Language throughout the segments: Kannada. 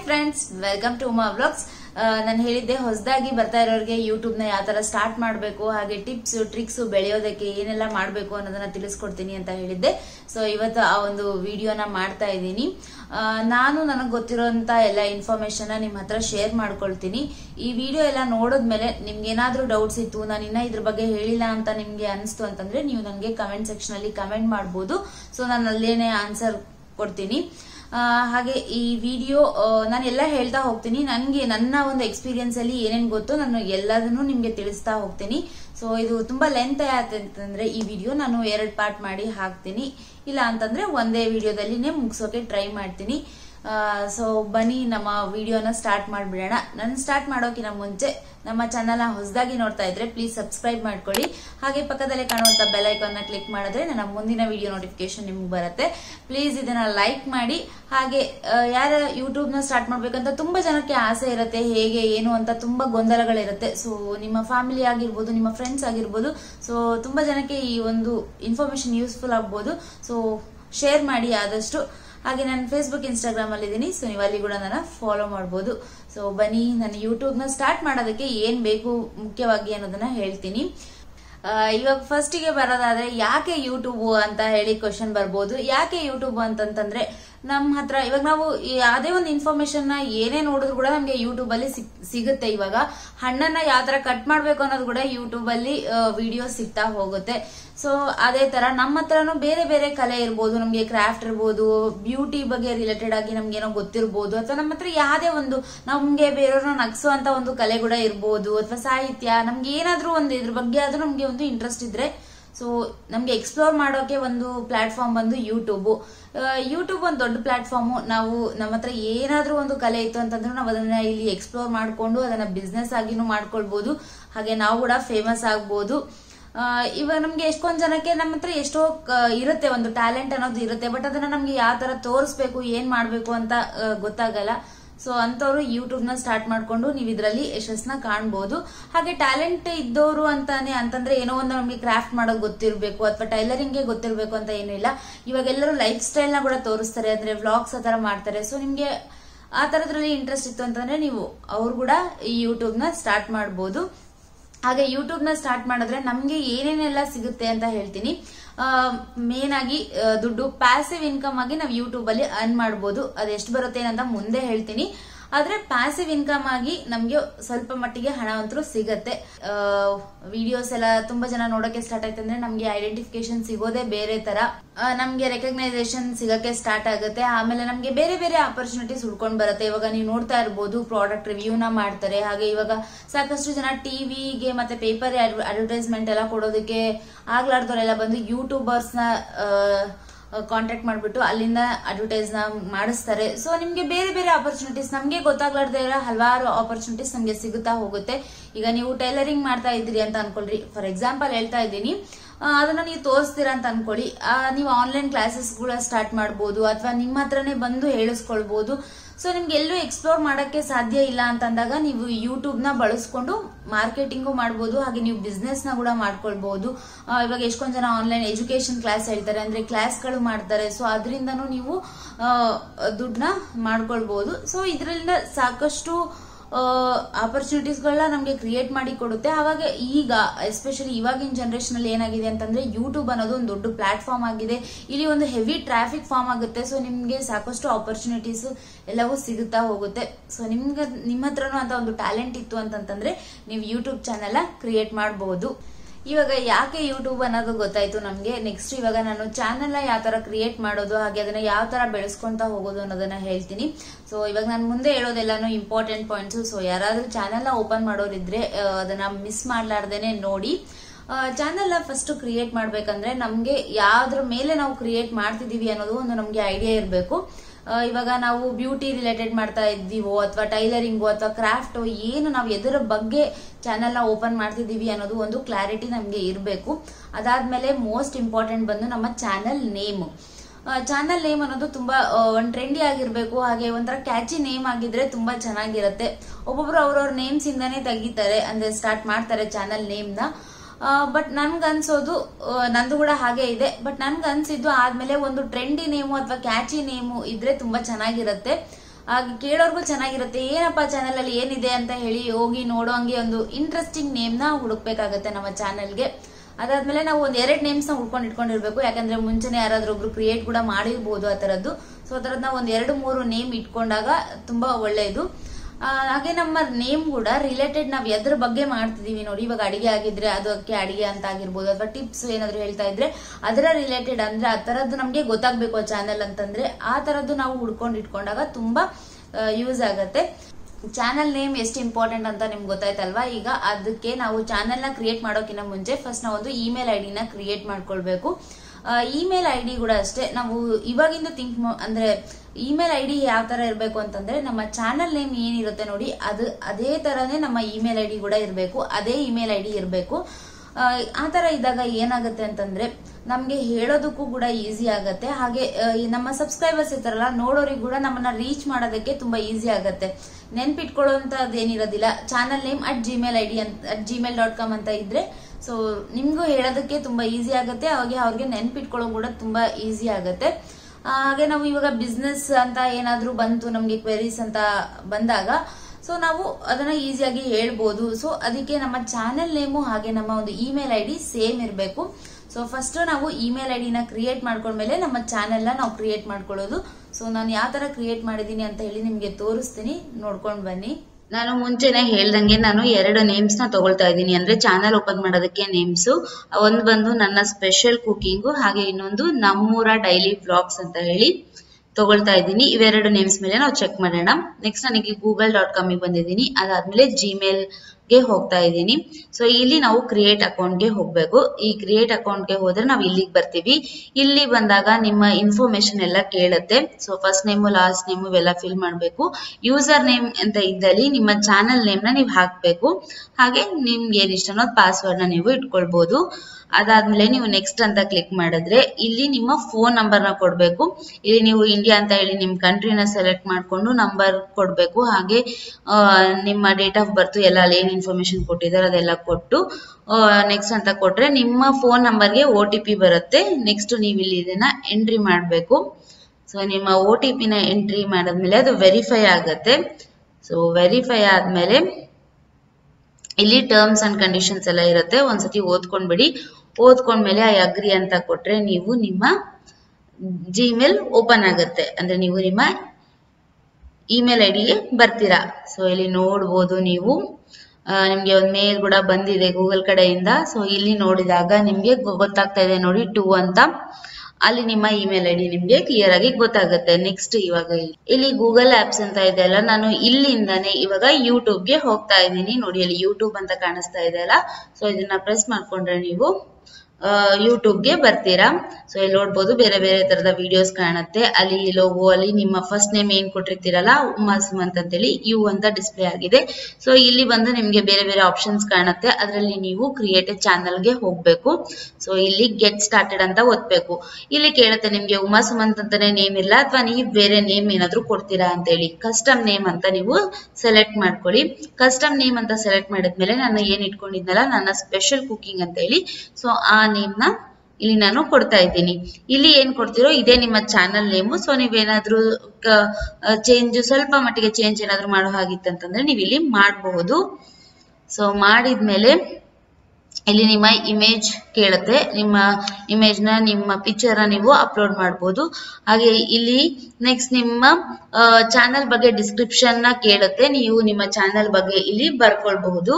friends welcome to Uma vlogs ನಾನು ಹೇಳಿದ್ದೆ ಹೊಸದಾಗಿ ಬರ್ತಾ ಇರೋರಿಗೆ ಯೂಟ್ಯೂಬ್ ನ ಯಾವ ತರ ಸ್ಟಾರ್ಟ್ ಮಾಡಬೇಕು ಹಾಗೆ ಟಿಪ್ಸ್ ಟ್ರಿಕ್ಸ್ ಬೆಳೆಯೋದಕ್ಕೆ ಏನೆಲ್ಲ ಮಾಡಬೇಕು ಅನ್ನೋದನ್ನ ತಿಳಿಸ್ಕೊಡ್ತೀನಿ ಅಂತ ಹೇಳಿದ್ದೆ ಸೊ ಇವತ್ತು ಆ ಒಂದು ವಿಡಿಯೋನ ಮಾಡ್ತಾ ಇದ್ದೀನಿ ಆ, ನಾನು ನನಗೆ ಗೊತ್ತಿರೋಂತ ಎಲ್ಲ ಇನ್ಫಾರ್ಮೇಶನ್ ನಿಮ್ಮ ಹತ್ರ ಶೇರ್ ಮಾಡ್ಕೊಳ್ತೀನಿ ಈ ವಿಡಿಯೋ ಎಲ್ಲ ನೋಡಿದ್ಮೇಲೆ ನಿಮ್ಗೆ ಏನಾದ್ರೂ ಡೌಟ್ಸ್ ಇತ್ತು ನಾನು ಇನ್ನ ಇದ್ರ ಬಗ್ಗೆ ಹೇಳಿಲ್ಲ ಅಂತ ನಿಮ್ಗೆ ಅನಿಸ್ತು ಅಂತಂದ್ರೆ ನೀವು ನನಗೆ ಕಮೆಂಟ್ ಸೆಕ್ಷನ್ ಅಲ್ಲಿ ಕಮೆಂಟ್ ಮಾಡ್ಬೋದು ಸೊ ನಾನು ಅಲ್ಲೇನೆ ಆನ್ಸರ್ ಕೊಡ್ತೀನಿ ಆ, ಹಾಗೆ ಈ ವಿಡಿಯೋ ನಾನು ಎಲ್ಲ ಹೇಳ್ತಾ ಹೋಗ್ತೀನಿ ನನಗೆ ನನ್ನ ಒಂದು ಎಕ್ಸ್ಪೀರಿಯನ್ಸ್ ಅಲ್ಲಿ ಏನೇನ್ ಗೊತ್ತೋ ನಾನು ಎಲ್ಲದನ್ನು ನಿಮ್ಗೆ ತಿಳಿಸ್ತಾ ಹೋಗ್ತೀನಿ ಸೊ ಇದು ತುಂಬಾ ಲೆಂತ್ ಆಯ್ತು ಅಂತಂದ್ರೆ ಈ ವಿಡಿಯೋ ನಾನು ಎರಡ್ ಪಾರ್ಟ್ ಮಾಡಿ ಹಾಕ್ತೀನಿ ಇಲ್ಲ ಅಂತಂದ್ರೆ ಒಂದೇ ವಿಡಿಯೋದಲ್ಲಿನೇ ಮುಗಿಸೋಕೆ ಟ್ರೈ ಮಾಡ್ತೀನಿ ಸೊ ಬನ್ನಿ ನಮ್ಮ ವಿಡಿಯೋನ ಸ್ಟಾರ್ಟ್ ಮಾಡ್ಬಿಡೋಣ ನಾನು ಸ್ಟಾರ್ಟ್ ಮಾಡೋಕಿನ ಮುಂಚೆ ನಮ್ಮ ಚಾನಲ್ ಹೊಸದಾಗಿ ನೋಡ್ತಾ ಇದ್ರೆ ಪ್ಲೀಸ್ ಸಬ್ಸ್ಕ್ರೈಬ್ ಮಾಡ್ಕೊಳ್ಳಿ ಹಾಗೆ ಪಕ್ಕದಲ್ಲೇ ಕಾಣುವಂತ ಬೆಲ್ ಐಕಾನ್ ನ ಕ್ಲಿಕ್ ಮಾಡಿದ್ರೆ ನನ್ನ ಮುಂದಿನ ವಿಡಿಯೋ ನೋಟಿಫಿಕೇಶನ್ ನಿಮ್ಗೆ ಬರುತ್ತೆ ಪ್ಲೀಸ್ ಇದನ್ನ ಲೈಕ್ ಮಾಡಿ ಹಾಗೆ ಆ, ಯಾರ ಯೂಟ್ಯೂಬ್ ನ ಸ್ಟಾರ್ಟ್ ಮಾಡ್ಬೇಕಂತ ತುಂಬಾ ಜನಕ್ಕೆ ಆಸೆ ಇರುತ್ತೆ ಹೇಗೆ ಏನು ಅಂತ ತುಂಬಾ ಗೊಂದಲಗಳಿರುತ್ತೆ ಸೊ ನಿಮ್ಮ ಫ್ಯಾಮಿಲಿ ಆಗಿರ್ಬೋದು ನಿಮ್ಮ ಫ್ರೆಂಡ್ಸ್ ಆಗಿರ್ಬೋದು ಸೊ ತುಂಬಾ ಜನಕ್ಕೆ ಈ ಒಂದು ಇನ್ಫಾರ್ಮೇಶನ್ ಯೂಸ್ಫುಲ್ ಆಗ್ಬೋದು ಸೊ ಶೇರ್ ಮಾಡಿ ಆದಷ್ಟು ಹಾಗೆ ನಾನು ಫೇಸ್ಬುಕ್ ಇನ್ಸ್ಟಾಗ್ರಾಮ್ ಅಲ್ಲಿ ಇದ್ದೀನಿ ಸೊ ನೀವು ಅಲ್ಲಿ ಕೂಡ ನನ್ನ ಫಾಲೋ ಮಾಡ್ಬೋದು ಸೊ ಬನ್ನಿ ನಾನು ಯೂಟ್ಯೂಬ್ ನ ಸ್ಟಾರ್ಟ್ ಮಾಡೋದಕ್ಕೆ ಏನ್ ಬೇಕು ಮುಖ್ಯವಾಗಿ ಅನ್ನೋದನ್ನ ಹೇಳ್ತೀನಿ ಆ, ಇವಾಗ ಫಸ್ಟಿಗೆ ಬರೋದಾದ್ರೆ ಯಾಕೆ ಯೂಟ್ಯೂಬ್ ಅಂತ ಹೇಳಿ ಕ್ವಶನ್ ಬರ್ಬೋದು ಯಾಕೆ ಯೂಟ್ಯೂಬ್ ಅಂತಂತಂದ್ರೆ ನಮ್ಮ ಹತ್ರ ಇವಾಗ ನಾವು ಯಾವುದೇ ಒಂದು ಇನ್ಫಾರ್ಮೇಶನ್ ನ ಏನೇ ನೋಡಿದ್ರು ಕೂಡ ನಮ್ಗೆ ಯೂಟ್ಯೂಬ್ ಅಲ್ಲಿ ಸಿಗ್- ಸಿಗುತ್ತೆ ಇವಾಗ ಹಣ್ಣನ್ನ ಯಾವ ತರ ಕಟ್ ಮಾಡ್ಬೇಕು ಅನ್ನೋದು ಕೂಡ ಯೂಟ್ಯೂಬ್ ಅಲ್ಲಿ ವಿಡಿಯೋ ಸಿಗ್ತಾ ಹೋಗುತ್ತೆ ಸೊ ಅದೇ ತರ ನಮ್ಮ ಹತ್ರನೂ ಬೇರೆ ಬೇರೆ ಕಲೆ ಇರ್ಬೋದು ನಮ್ಗೆ ಕ್ರಾಫ್ಟ್ ಇರ್ಬೋದು ಬ್ಯೂಟಿ ಬಗ್ಗೆ ರಿಲೇಟೆಡ್ ಆಗಿ ನಮ್ಗೆ ಏನೋ ಗೊತ್ತಿರ್ಬೋದು ಅಥವಾ ನಮ್ಮ ಹತ್ರ ಯಾವುದೇ ಒಂದು ನಮ್ಗೆ ಬೇರೆಯವ್ರನ್ನ ನಗ್ಸುವಂತ ಒಂದು ಕಲೆ ಕೂಡ ಇರ್ಬೋದು ಅಥವಾ ಸಾಹಿತ್ಯ ನಮ್ಗೆ ಏನಾದ್ರೂ ಒಂದು ಇದ್ರ ಬಗ್ಗೆ ಆದ್ರೂ ನಮ್ಗೆ ಒಂದು ಇಂಟ್ರೆಸ್ಟ್ ಇದ್ರೆ ಸೊ ನಮ್ಗೆ ಎಕ್ಸ್ಪ್ಲೋರ್ ಮಾಡೋಕೆ ಒಂದು ಪ್ಲಾಟ್ಫಾರ್ಮ್ ಬಂದು ಯೂಟ್ಯೂಬ್ ಯೂಟ್ಯೂಬ್ ಒಂದು ದೊಡ್ಡ ಪ್ಲಾಟ್ಫಾರ್ಮ್ ನಾವು ನಮ್ಮ ಹತ್ರ ಏನಾದ್ರೂ ಒಂದು ಕಲೆ ಇತ್ತು ಅಂತಂದ್ರೆ ನಾವು ಅದನ್ನ ಇಲ್ಲಿ ಎಕ್ಸ್ಪ್ಲೋರ್ ಮಾಡ್ಕೊಂಡು ಅದನ್ನ ಬಿಸ್ನೆಸ್ ಆಗಿನೂ ಮಾಡ್ಕೊಳ್ಬಹುದು ಹಾಗೆ ನಾವು ಕೂಡ ಫೇಮಸ್ ಆಗ್ಬೋದು ಆ, ಇವಾಗ ನಮ್ಗೆ ಎಷ್ಟೊಂದ್ ಜನಕ್ಕೆ ನಮ್ಮ ಹತ್ರ ಎಷ್ಟೋ ಕ- ಇರುತ್ತೆ ಒಂದು ಟ್ಯಾಲೆಂಟ್ ಅನ್ನೋದು ಇರುತ್ತೆ ಬಟ್ ಅದನ್ನ ನಮ್ಗೆ ಯಾವ ತರ ತೋರಿಸ್ಬೇಕು ಏನ್ ಮಾಡ್ಬೇಕು ಅಂತ ಆ, ಗೊತ್ತಾಗಲ್ಲ ಸೊ ಅಂತವ್ರು ಯೂಟ್ಯೂಬ್ ನ ಸ್ಟಾರ್ಟ್ ಮಾಡ್ಕೊಂಡು ನೀವು ಇದರಲ್ಲಿ ಯಶಸ್ಸನ್ನ ಕಾಣ್ಬೋದು ಹಾಗೆ ಟ್ಯಾಲೆಂಟ್ ಇದ್ದವರು ಅಂತಾನೆ ಅಂತಂದ್ರೆ ಏನೋ ಒಂದು ನಮಗೆ ಕ್ರಾಫ್ಟ್ ಮಾಡೋದು ಗೊತ್ತಿರಬೇಕು ಅಥವಾ ಟೈಲರಿಂಗ್ ಗೊತ್ತಿರಬೇಕು ಅಂತ ಏನೂ ಇಲ್ಲ ಇವಾಗ ಎಲ್ಲರೂ ಲೈಫ್ ಸ್ಟೈಲ್ ನ ಕೂಡ ತೋರಿಸ್ತಾರೆ ಅಂದ್ರೆ ವ್ಲಾಗ್ಸ್ ಆ ತರ ಮಾಡ್ತಾರೆ ಸೊ ನಿಮ್ಗೆ ಆ ತರದ್ರಲ್ಲಿ ಇಂಟ್ರೆಸ್ಟ್ ಇತ್ತು ಅಂತಂದ್ರೆ ನೀವು ಅವ್ರು ಕೂಡ ಈ ಯೂಟ್ಯೂಬ್ ನ ಸ್ಟಾರ್ಟ್ ಮಾಡ್ಬೋದು ಹಾಗೆ ಯೂಟ್ಯೂಬ್ ನ ಸ್ಟಾರ್ಟ್ ಮಾಡಿದ್ರೆ ನಮ್ಗೆ ಏನೇನೆಲ್ಲ ಸಿಗುತ್ತೆ ಅಂತ ಹೇಳ್ತೀನಿ ಮೇನ್ ಆಗಿ ಆ, ದುಡ್ಡು ಪ್ಯಾಸಿವ್ ಇನ್ಕಮ್ ಆಗಿ ನಾವು ಯೂಟ್ಯೂಬ್ ಅಲ್ಲಿ ಅರ್ನ್ ಮಾಡ್ಬೋದು ಅದೆಷ್ಟು ಬರುತ್ತೆ ಏನಂತ ಮುಂದೆ ಹೇಳ್ತೀನಿ ಆದ್ರೆ ಪ್ಯಾಸಿವ್ ಇನ್ಕಮ್ ಆಗಿ ನಮ್ಗೆ ಸ್ವಲ್ಪ ಮಟ್ಟಿಗೆ ಹಣವಂತರು ಸಿಗತ್ತೆ ವಿಡಿಯೋಸ್ ಎಲ್ಲ ತುಂಬಾ ಜನ ನೋಡಕ್ಕೆ ಸ್ಟಾರ್ಟ್ ಆಯ್ತು ಅಂದ್ರೆ ನಮ್ಗೆ ಐಡೆಂಟಿಫಿಕೇಶನ್ ಸಿಗೋದೇ ಬೇರೆ ತರ ಆ, ನಮ್ಗೆ ರೆಕಗ್ನೈಸೇಷನ್ ಸಿಗಕ್ಕೆ ಸ್ಟಾರ್ಟ್ ಆಗುತ್ತೆ ಆಮೇಲೆ ನಮ್ಗೆ ಬೇರೆ ಬೇರೆ ಆಪರ್ಚುನಿಟೀಸ್ ಉಳ್ಕೊಂಡ್ ಬರುತ್ತೆ ಇವಾಗ ನೀವು ನೋಡ್ತಾ ಇರ್ಬೋದು ಪ್ರಾಡಕ್ಟ್ ರಿವ್ಯೂನ ಮಾಡ್ತಾರೆ ಹಾಗೆ ಇವಾಗ ಸಾಕಷ್ಟು ಜನ ಟಿವಿಗೆ ಮತ್ತೆ ಪೇಪರ್ ಅಡ್ವರ್ಟೈಸ್ಮೆಂಟ್ ಎಲ್ಲ ಕೊಡೋದಕ್ಕೆ ಆಗ್ಲಾರ್ದವರೆಲ್ಲ ಬಂದು ಯೂಟ್ಯೂಬರ್ಸ್ ನ ಕಾಂಟ್ಯಾಕ್ಟ್ ಮಾಡ್ಬಿಟ್ಟು ಅಲ್ಲಿಂದ ಅಡ್ವರ್ಟೈಸ್ ನ ಮಾಡಿಸ್ತಾರೆ ಸೊ ನಿಮ್ಗೆ ಬೇರೆ ಬೇರೆ ಆಪರ್ಚುನಿಟೀಸ್ ನಮ್ಗೆ ಗೊತ್ತಾಗ್ಲಾರ್ದೇ ಇರೋ ಹಲವಾರು ಆಪರ್ಚುನಿಟೀಸ್ ನಮ್ಗೆ ಸಿಗುತ್ತಾ ಹೋಗುತ್ತೆ ಈಗ ನೀವು ಟೈಲರಿಂಗ್ ಮಾಡ್ತಾ ಇದ್ದೀರಿ ಅಂತ ಅನ್ಕೊಳ್ರಿ ಫಾರ್ ಎಕ್ಸಾಂಪಲ್ ಹೇಳ್ತಾ ಇದ್ದೀನಿ ಆ, ಅದನ್ನ ನೀವು ತೋರಿಸ್ತೀರಾ ಅಂತ ಅನ್ಕೊಳ್ಳಿ ಆ, ನೀವು ಆನ್ಲೈನ್ ಕ್ಲಾಸಸ್ ಕೂಡ ಸ್ಟಾರ್ಟ್ ಮಾಡ್ಬೋದು ಅಥವಾ ನಿಮ್ಮ ಹತ್ರನೇ ಬಂದು ಹೇಳಿಸ್ಕೊಳ್ಬೋದು ಸೊ ನಿಮ್ಗೆ ಎಲ್ಲೂ ಎಕ್ಸ್ಪ್ಲೋರ್ ಮಾಡಕ್ಕೆ ಸಾಧ್ಯ ಇಲ್ಲ ಅಂತಂದಾಗ ನೀವು ಯೂಟ್ಯೂಬ್ ನ ಬಳಸ್ಕೊಂಡು ಮಾರ್ಕೆಟಿಂಗು ಮಾಡ್ಬೋದು ಹಾಗೆ ನೀವು ಬಿಸ್ನೆಸ್ ನ ಕೂಡ ಮಾಡ್ಕೊಳ್ಬಹುದು ಆ, ಇವಾಗ ಎಷ್ಟೊಂದ್ ಜನ ಆನ್ಲೈನ್ ಎಜುಕೇಶನ್ ಕ್ಲಾಸ್ ಹೇಳ್ತಾರೆ ಅಂದ್ರೆ ಕ್ಲಾಸ್ಗಳು ಮಾಡ್ತಾರೆ ಸೊ ಅದರಿಂದನೂ ನೀವು ದುಡ್ಡನ್ನ ಮಾಡ್ಕೊಳ್ಬಹುದು ಸೊ ಇದರಿಂದ ಸಾಕಷ್ಟು ಆಪರ್ಚುನಿಟೀಸ್ಗಳನ್ನ ನಮಗೆ ಕ್ರಿಯೇಟ್ ಮಾಡಿ ಕೊಡುತ್ತೆ ಆವಾಗ ಈಗ ಎಸ್ಪೆಷಲಿ ಇವಾಗಿನ ಜನರೇಷನ್ ಅಲ್ಲಿ ಏನಾಗಿದೆ ಅಂತಂದ್ರೆ ಯೂಟ್ಯೂಬ್ ಅನ್ನೋದು ಒಂದು ದೊಡ್ಡ ಪ್ಲಾಟ್ಫಾರ್ಮ್ ಆಗಿದೆ ಇಲ್ಲಿ ಒಂದು ಹೆವಿ ಟ್ರಾಫಿಕ್ ಫಾರ್ಮ್ ಆಗುತ್ತೆ ಸೊ ನಿಮ್ಗೆ ಸಾಕಷ್ಟು ಆಪರ್ಚುನಿಟೀಸ್ ಎಲ್ಲವೂ ಸಿಗುತ್ತಾ ಹೋಗುತ್ತೆ ಸೊ ನಿಮ್ಗೆ ನಿಮ್ಮ ಹತ್ರನೂ ಅಂತ ಒಂದು ಟ್ಯಾಲೆಂಟ್ ಇತ್ತು ಅಂತಂತಂದ್ರೆ ನೀವು ಯೂಟ್ಯೂಬ್ ಚಾನೆಲ್ ಕ್ರಿಯೇಟ್ ಮಾಡಬಹುದು ಇವಾಗ ಯಾಕೆ ಯೂಟ್ಯೂಬ್ ಅನ್ನೋದು ಗೊತ್ತಾಯ್ತು ನಮ್ಗೆ ನೆಕ್ಸ್ಟ್ ಇವಾಗ ನಾನು ಚಾನೆಲ್ ಯಾವ ತರ ಕ್ರಿಯೇಟ್ ಮಾಡೋದು ಹಾಗೆ ಅದನ್ನ ಯಾವ ತರ ಬೆಳೆಸ್ಕೊಂತ ಹೋಗೋದು ಅನ್ನೋದನ್ನ ಹೇಳ್ತೀನಿ ಸೊ ಇವಾಗ ನಾನು ಮುಂದೆ ಹೇಳೋದೆಲ್ಲಾನು ಇಂಪಾರ್ಟೆಂಟ್ ಪಾಯಿಂಟ್ಸ್ ಸೊ ಯಾರಾದ್ರೂ ಚಾನೆಲ್ ಓಪನ್ ಮಾಡೋರಿದ್ರೆ ಆ, ಅದನ್ನ ಮಿಸ್ ಮಾಡ್ಲಾರ್ದೇನೆ ನೋಡಿ ಚಾನೆಲ್ ಫಸ್ಟ್ ಕ್ರಿಯೇಟ್ ಮಾಡ್ಬೇಕಂದ್ರೆ ನಮ್ಗೆ ಯಾವ್ದ್ರ ಮೇಲೆ ನಾವು ಕ್ರಿಯೇಟ್ ಮಾಡ್ತಿದೀವಿ ಅನ್ನೋದು ಒಂದು ನಮ್ಗೆ ಐಡಿಯಾ ಇರಬೇಕು ಇವಾಗ ನಾವು ಬ್ಯೂಟಿ ರಿಲೇಟೆಡ್ ಮಾಡ್ತಾ ಇದ್ದೀವೋ ಅಥವಾ ಟೈಲರಿಂಗು ಅಥವಾ ಕ್ರಾಫ್ಟ್ ಏನು ನಾವು ಎದರ ಬಗ್ಗೆ ಚಾನೆಲ್ ನ ಓಪನ್ ಮಾಡ್ತಿದೀವಿ ಅನ್ನೋದು ಒಂದು ಕ್ಲಾರಿಟಿ ನಮ್ಗೆ ಇರಬೇಕು ಅದಾದ್ಮೇಲೆ ಮೋಸ್ಟ್ ಇಂಪಾರ್ಟೆಂಟ್ ಬಂದು ನಮ್ಮ ಚಾನೆಲ್ ನೇಮ್ ಚಾನಲ್ ನೇಮ್ ಅನ್ನೋದು ತುಂಬಾ ಆ, ಒಂದ್ ಟ್ರೆಂಡಿ ಆಗಿರ್ಬೇಕು ಹಾಗೆ ಒಂಥರ ಕ್ಯಾಚಿ ನೇಮ್ ಆಗಿದ್ರೆ ತುಂಬಾ ಚೆನ್ನಾಗಿರುತ್ತೆ ಒಬ್ಬೊಬ್ರು ಅವ್ರವ್ರ ನೇಮ್ಸ್ ಇಂದಾನೇ ತೆಗಿತಾರೆ ಅಂದ್ರೆ ಸ್ಟಾರ್ಟ್ ಮಾಡ್ತಾರೆ ಚಾನಲ್ ನೇಮ್ ನ ಬಟ್ ನನ್ಗನ್ಸೋದು ಆ, ನಂದು ಕೂಡ ಹಾಗೆ ಇದೆ ಬಟ್ ನನ್ಗನ್ಸಿದ್ದು ಆದ್ಮೇಲೆ ಒಂದು ಟ್ರೆಂಡಿ ನೇಮು ಅಥವಾ ಕ್ಯಾಚಿ ನೇಮು ಇದ್ರೆ ತುಂಬಾ ಚೆನ್ನಾಗಿರುತ್ತೆ ಹಾಗೆ ಕೇಳೋರ್ಗೂ ಚೆನ್ನಾಗಿರುತ್ತೆ ಏನಪ್ಪ ಚಾನೆಲ್ ಅಲ್ಲಿ ಏನಿದೆ ಅಂತ ಹೇಳಿ ಹೋಗಿ ನೋಡೋ ಹಂಗೆ ಒಂದು ಇಂಟ್ರೆಸ್ಟಿಂಗ್ ನೇಮ್ ನ ಹುಡುಕ್ಬೇಕಾಗತ್ತೆ ನಮ್ಮ ಚಾನೆಲ್ಗೆ ಅದಾದ್ಮೇಲೆ ನಾವು ಒಂದ್ ಎರಡ್ ನೇಮ್ಸ್ ನ ಹುಡ್ಕೊಂಡು ಇಟ್ಕೊಂಡಿರ್ಬೇಕು ಯಾಕಂದ್ರೆ ಮುಂಚೆನೆ ಯಾರಾದ್ರೂ ಒಬ್ರು ಕ್ರಿಯೇಟ್ ಕೂಡ ಮಾಡಿರ್ಬೋದು ಆ ತರದ್ದು ಸೊ ಅದರದ್ನ ಒಂದ್ ಎರಡು ಮೂರು ನೇಮ್ ಇಟ್ಕೊಂಡಾಗ ತುಂಬಾ ಒಳ್ಳೆಯದು ಆ, ಹಾಗೆ ನಮ್ಮ ನೇಮ್ ಕೂಡ ರಿಲೇಟೆಡ್ ನಾವ್ ಎದ್ರ ಬಗ್ಗೆ ಮಾಡ್ತಿದೀವಿ ನೋಡಿ ಇವಾಗ ಅಡಿಗೆ ಆಗಿದ್ರೆ ಅದಕ್ಕೆ ಅಡಿಗೆ ಅಂತ ಆಗಿರ್ಬೋದು ಅಥವಾ ಟಿಪ್ಸ್ ಏನಾದ್ರು ಹೇಳ್ತಾ ಇದ್ರೆ ಅದರ ರಿಲೇಟೆಡ್ ಅಂದ್ರೆ ಆ ತರದ್ದು ನಮ್ಗೆ ಗೊತ್ತಾಗ್ಬೇಕು ಆ ಚಾನೆಲ್ ಅಂತಂದ್ರೆ ಆ ತರದ್ದು ನಾವು ಹುಡ್ಕೊಂಡು ಇಟ್ಕೊಂಡಾಗ ತುಂಬಾ ಯೂಸ್ ಆಗತ್ತೆ ಚಾನಲ್ ನೇಮ್ ಎಷ್ಟು ಇಂಪಾರ್ಟೆಂಟ್ ಅಂತ ನಿಮ್ಗೆ ಗೊತ್ತಾಯ್ತಲ್ವಾ ಈಗ ಅದಕ್ಕೆ ನಾವು ಚಾನೆಲ್ ನ ಕ್ರಿಯೇಟ್ ಮಾಡೋಕ್ಕಿಂತ ಮುಂಚೆ ಫಸ್ಟ್ ನಾವು ಒಂದು ಇಮೇಲ್ ಐ ಡಿನ ಕ್ರಿಯೇಟ್ ಮಾಡ್ಕೊಳ್ಬೇಕು ಇಮೇಲ್ ಐ ಡಿ ಕೂಡ ಅಷ್ಟೇ ನಾವು ಇವಾಗಿಂದ ಥಿಂಕ್ ಅಂದ್ರೆ ಇಮೇಲ್ ಐ ಡಿ ಯಾವ ತರ ಇರಬೇಕು ಅಂತಂದ್ರೆ ನಮ್ಮ ಚಾನಲ್ ನೇಮ್ ಏನಿರುತ್ತೆ ನೋಡಿ ಅದು ಅದೇ ತರನೇ ನಮ್ಮ ಇಮೇಲ್ ಐ ಡಿ ಕೂಡ ಇರಬೇಕು ಅದೇ ಇಮೇಲ್ ಐ ಡಿ ಇರಬೇಕು ಆ ತರ ಇದ್ದಾಗ ಏನಾಗುತ್ತೆ ಅಂತಂದ್ರೆ ನಮ್ಗೆ ಹೇಳೋದಕ್ಕೂ ಕೂಡ ಈಸಿ ಆಗತ್ತೆ ಹಾಗೆ ಆ, ಈ ನಮ್ಮ ಸಬ್ಸ್ಕ್ರೈಬರ್ಸ್ ಇರ್ತಾರಲ್ಲ ನೋಡೋರಿಗೆ ಕೂಡ ನಮ್ಮನ್ನ ರೀಚ್ ಮಾಡೋದಕ್ಕೆ ತುಂಬಾ ಈಸಿ ಆಗತ್ತೆ ನೆನ್ಪಿಟ್ಕೊಳ್ಳುವಂತದ್ದು ಏನಿರೋದಿಲ್ಲ channel name at Gmail I D ಅಂತ ಅಟ್ ಜಿಮೇಲ್ ಡಾಟ್ ಕಾಮ್ ಅಂತ ಇದ್ರೆ ಸೊ ನಿಮ್ಗೂ ಹೇಳೋದಕ್ಕೆ ತುಂಬಾ ಈಸಿ ಆಗುತ್ತೆ ಹಾಗೆ ಅವ್ರಿಗೆ ನೆನ್ಪಿಟ್ಕೊಳ್ಳೋ ಕೂಡ ತುಂಬಾ ಈಸಿ ಆಗತ್ತೆ ಆ, ಹಾಗೆ ನಾವು ಇವಾಗ ಬಿಸ್ನೆಸ್ ಅಂತ ಏನಾದ್ರೂ ಬಂತು ನಮ್ಗೆ ಕ್ವೆರೀಸ್ ಅಂತ ಬಂದಾಗ ಸೊ ನಾವು ಅದನ್ನ ಈಸಿಯಾಗಿ ಹೇಳ್ಬೋದು ಸೊ ಅದಕ್ಕೆ ನಮ್ಮ ಚಾನೆಲ್ ನೇಮು ಹಾಗೆ ನಮ್ಮ ಒಂದು ಇಮೇಲ್ ಐ ಡಿ ಸೇಮ್ ಇರಬೇಕು ಸೊ ಫಸ್ಟ್ ನಾವು ಇಮೇಲ್ ಐ ಡಿನ ಕ್ರಿಯೇಟ್ ಮಾಡ್ಕೊಂಡ್ಮೇಲೆ ನಮ್ಮ ಚಾನೆಲ್ ನಾವು ಕ್ರಿಯೇಟ್ ಮಾಡ್ಕೊಳ್ಳೋದು ಸೊ ನಾನು ಯಾವ ತರ ಕ್ರಿಯೇಟ್ ಮಾಡಿದೀನಿ ಅಂತ ಹೇಳಿ ನಿಮ್ಗೆ ತೋರಿಸ್ತೀನಿ ನೋಡ್ಕೊಂಡ್ ಬನ್ನಿ ನಾನು ಮುಂಚೆನೆ ಹೇಳ್ದಂಗೆ ನಾನು ಎರಡು ನೇಮ್ಸ್ ನ ತಗೊಳ್ತಾ ಇದ್ದೀನಿ ಅಂದ್ರೆ ಚಾನಲ್ ಓಪನ್ ಮಾಡೋದಕ್ಕೆ ನೇಮ್ಸ್ ಒಂದ್ ಬಂದು ನನ್ನ ಸ್ಪೆಷಲ್ ಕುಕಿಂಗು ಹಾಗೆ ಇನ್ನೊಂದು ನಮ್ಮೂರ ಡೈಲಿ ವ್ಲಾಗ್ಸ್ ಅಂತ ಹೇಳಿ ತಗೊಳ್ತಾ ಇದ್ದೀನಿ ಇವೆರಡು ನೇಮ್ಸ್ ಮೇಲೆ ನಾವು ಚೆಕ್ ಮಾಡೋಣ ನೆಕ್ಸ್ಟ್ ನನಗೆ ಗೂಗಲ್ ಡಾಟ್ ಕಾಮಿಗೆ ಬಂದಿದ್ದೀನಿ ಅದಾದ್ಮೇಲೆ ಜಿಮೇಲ್ ಗೆ ಹೋಗ್ತಾ ಇದ್ದೀನಿ ಸೊ ಇಲ್ಲಿ ನಾವು ಕ್ರಿಯೇಟ್ ಅಕೌಂಟ್ಗೆ ಹೋಗ್ಬೇಕು ಈ ಕ್ರಿಯೇಟ್ ಅಕೌಂಟ್ಗೆ ಹೋದ್ರೆ ನಾವು ಇಲ್ಲಿಗೆ ಬರ್ತೀವಿ ಇಲ್ಲಿ ಬಂದಾಗ ನಿಮ್ಮ ಇನ್ಫಾರ್ಮೇಶನ್ ಎಲ್ಲ ಕೇಳುತ್ತೆ so first name last name ಇವೆಲ್ಲ ಫಿಲ್ ಮಾಡಬೇಕು ಯೂಸರ್ ನೇಮ್ ಅಂತ ಇದ್ದಲ್ಲಿ ನಿಮ್ಮ ಚಾನಲ್ ನೇಮ್ ನ ನೀವು ಹಾಕ್ಬೇಕು ಹಾಗೆ ನಿಮ್ಗೆ ಏನ್ ಇಷ್ಟನೋ ಪಾಸ್ವರ್ಡ್ ನ ನೀವು ಇಟ್ಕೊಳ್ಬಹುದು ಅದಾದ್ಮೇಲೆ ನೀವು ನೆಕ್ಸ್ಟ್ ಅಂತ ಕ್ಲಿಕ್ ಮಾಡಿದ್ರೆ ಇಲ್ಲಿ ನಿಮ್ಮ ಫೋನ್ ನಂಬರ್ ನ ಕೊಡ್ಬೇಕು ಇಲ್ಲಿ ನೀವು ಇಂಡಿಯಾ ಅಂತ ಹೇಳಿ ನಿಮ್ ಕಂಟ್ರಿನ ಸೆಲೆಕ್ಟ್ ಮಾಡ್ಕೊಂಡು ನಂಬರ್ ಕೊಡ್ಬೇಕು ಹಾಗೆ ಆ, ನಿಮ್ಮ ಡೇಟ್ ಆಫ್ ಬರ್ತ್ ಎಲ್ಲ ಅಲ್ಲಿ ಏನ್ ಇನ್ಫಾರ್ಮೇಶನ್ ಕೊಟ್ಟಿದ್ದಾರೆ ಅದೆಲ್ಲ ಕೊಟ್ಟು ನೆಕ್ಸ್ಟ್ ಅಂತ ಕೊಟ್ರೆ ನಿಮ್ಮ ಫೋನ್ ನಂಬರ್ಗೆ ಒ ಟಿ ಪಿ ಬರುತ್ತೆ ನೆಕ್ಸ್ಟ್ ನೀವು ಇಲ್ಲಿ ಇದನ್ನ ಎಂಟ್ರಿ ಮಾಡಬೇಕು ಸೊ ನಿಮ್ಮ ಒ ಟಿ ಪಿನ ಎಂಟ್ರಿ ಮಾಡಿದ್ಮೇಲೆ ಅದು ವೆರಿಫೈ ಆಗುತ್ತೆ ಸೊ ವೆರಿಫೈ ಆದ್ಮೇಲೆ ಇಲ್ಲಿ ಟರ್ಮ್ಸ್ ಅಂಡ್ ಕಂಡೀಷನ್ಸ್ ಎಲ್ಲ ಇರುತ್ತೆ ಒಂದ್ಸತಿ ಓದ್ಕೊಂಡ್ಬಿಡಿ ಓದ್ಕೊಂಡ್ಮೇಲೆ ಐ ಅಗ್ರಿ ಅಂತ ಕೊಟ್ರೆ ನೀವು ನಿಮ್ಮ ಜಿಮೇಲ್ ಓಪನ್ ಆಗುತ್ತೆ ಅಂದ್ರೆ ನೀವು ನಿಮ್ಮ ಇಮೇಲ್ ಐ ಡಿಗೆ ಬರ್ತೀರಾ ಸೊ ಇಲ್ಲಿ ನೋಡ್ಬೋದು ನೀವು ಆ, ನಿಮ್ಗೆ ಒಂದು ಮೇಲ್ ಕೂಡ ಬಂದಿದೆ ಗೂಗಲ್ ಕಡೆಯಿಂದ ಸೊ ಇಲ್ಲಿ ನೋಡಿದಾಗ ನಿಮ್ಗೆ ಗೊ- ಗೊತ್ತಾಗ್ತಾ ಇದೆ ನೋಡಿ ಟೂ ಅಂತ ಅಲ್ಲಿ ನಿಮ್ಮ ಇಮೇಲ್ ಐ ಡಿ ನಿಮ್ಗೆ ಕ್ಲಿಯರ್ ಆಗಿ ಗೊತ್ತಾಗುತ್ತೆ ನೆಕ್ಸ್ಟ್ ಇವಾಗ ಇಲ್ಲಿ- ಇಲ್ಲಿ ಗೂಗಲ್ ಆಪ್ಸ್ ಅಂತ ಇದೆ ಅಲ್ಲ ನಾನು ಇಲ್ಲಿಂದಾನೆ ಇವಾಗ ಯೂಟ್ಯೂಬ್ಗೆ ಹೋಗ್ತಾ ಇದ್ದೀನಿ ನೋಡಿ ಅಲ್ಲಿ ಯೂಟ್ಯೂಬ್ ಅಂತ ಕಾಣಿಸ್ತಾ ಇದೆ ಅಲ್ಲ ಸೊ ಇದನ್ನ ಪ್ರೆಸ್ ಮಾಡ್ಕೊಂಡ್ರೆ ನೀವು ಯೂಟ್ಯೂಬ್ಗೆ ಬರ್ತೀರಾ ಸೊ ಇಲ್ಲಿ ನೋಡ್ಬೋದು ಬೇರೆ ಬೇರೆ ತರದ ವಿಡಿಯೋಸ್ ಕಾಣುತ್ತೆ ಅಲ್ಲಿ ಲೋಗೋ ಅಲ್ಲಿ ನಿಮ್ಮ ಫಸ್ಟ್ ನೇಮ್ ಏನ್ ಕೊಟ್ಟಿರ್ತೀರಲ್ಲ ಉಮಾ ಸುಮಂತ್ ಅಂತೇಳಿ ಯು ಅಂತ ಡಿಸ್ಪ್ಲೇ ಆಗಿದೆ ಸೊ ಇಲ್ಲಿ ಬಂದು ನಿಮ್ಗೆ ಬೇರೆ ಬೇರೆ ಆಪ್ಷನ್ಸ್ ಕಾಣುತ್ತೆ ಅದರಲ್ಲಿ ನೀವು ಕ್ರಿಯೇಟೆಡ್ ಚಾನಲ್ಗೆ ಹೋಗ್ಬೇಕು ಸೊ ಇಲ್ಲಿ ಗೆಟ್ ಸ್ಟಾರ್ಟೆಡ್ ಅಂತ ಒತ್ಬೇಕು ಇಲ್ಲಿ ಕೇಳುತ್ತೆ ನಿಮ್ಗೆ ಉಮಾ ಸುಮಂತ್ ಅಂತಾನೆ ನೇಮ್ ಇಲ್ಲ ಅಥವಾ ನೀವು ಬೇರೆ ನೇಮ್ ಏನಾದ್ರು ಕೊಡ್ತೀರಾ ಅಂತ ಹೇಳಿ ಕಸ್ಟಮ್ ನೇಮ್ ಅಂತ ನೀವು ಸೆಲೆಕ್ಟ್ ಮಾಡ್ಕೊಳ್ಳಿ ಕಸ್ಟಮ್ ನೇಮ್ ಅಂತ ಸೆಲೆಕ್ಟ್ ಮಾಡಿದ್ಮೇಲೆ ನಾನು ಏನ್ ಇಟ್ಕೊಂಡಿದ್ನಲ್ಲ ನನ್ನ ಸ್ಪೆಷಲ್ ಕುಕಿಂಗ್ ಅಂತ ಹೇಳಿ ಸೊ ಆ ನೇಮ್ ನ ಇಲ್ಲಿ ನಾನು ಕೊಡ್ತಾ ಇದ್ದೀನಿ ಇಲ್ಲಿ ಏನ್ ಕೊಡ್ತಿರೋ ಇದೇ ನಿಮ್ಮ ಚಾನಲ್ ನೇಮು ಸೊ ನೀವೇನಾದ್ರೂ ಚೇಂಜ್ ಸ್ವಲ್ಪ ಮಟ್ಟಿಗೆ ಚೇಂಜ್ ಏನಾದ್ರು ಮಾಡೋ ಹಾಗಿತ್ತಂತಂದ್ರೆ ನೀವು ಇಲ್ಲಿ ಮಾಡಬಹುದು ಸೊ ಮಾಡಿದ್ಮೇಲೆ ಇಲ್ಲಿ ನಿಮ್ಮ ಇಮೇಜ್ ಕೇಳುತ್ತೆ ನಿಮ್ಮ ಇಮೇಜ್ ನ ನಿಮ್ಮ ಪಿಕ್ಚರ್ ನ ನೀವು ಅಪ್ಲೋಡ್ ಮಾಡಬಹುದು ಹಾಗೆ ಇಲ್ಲಿ ನೆಕ್ಸ್ಟ್ ನಿಮ್ಮ ಚಾನಲ್ ಬಗ್ಗೆ ಡಿಸ್ಕ್ರಿಪ್ಷನ್ ನ ಕೇಳುತ್ತೆ ನೀವು ನಿಮ್ಮ ಚಾನಲ್ ಬಗ್ಗೆ ಇಲ್ಲಿ ಬರ್ಕೊಳ್ಬಹುದು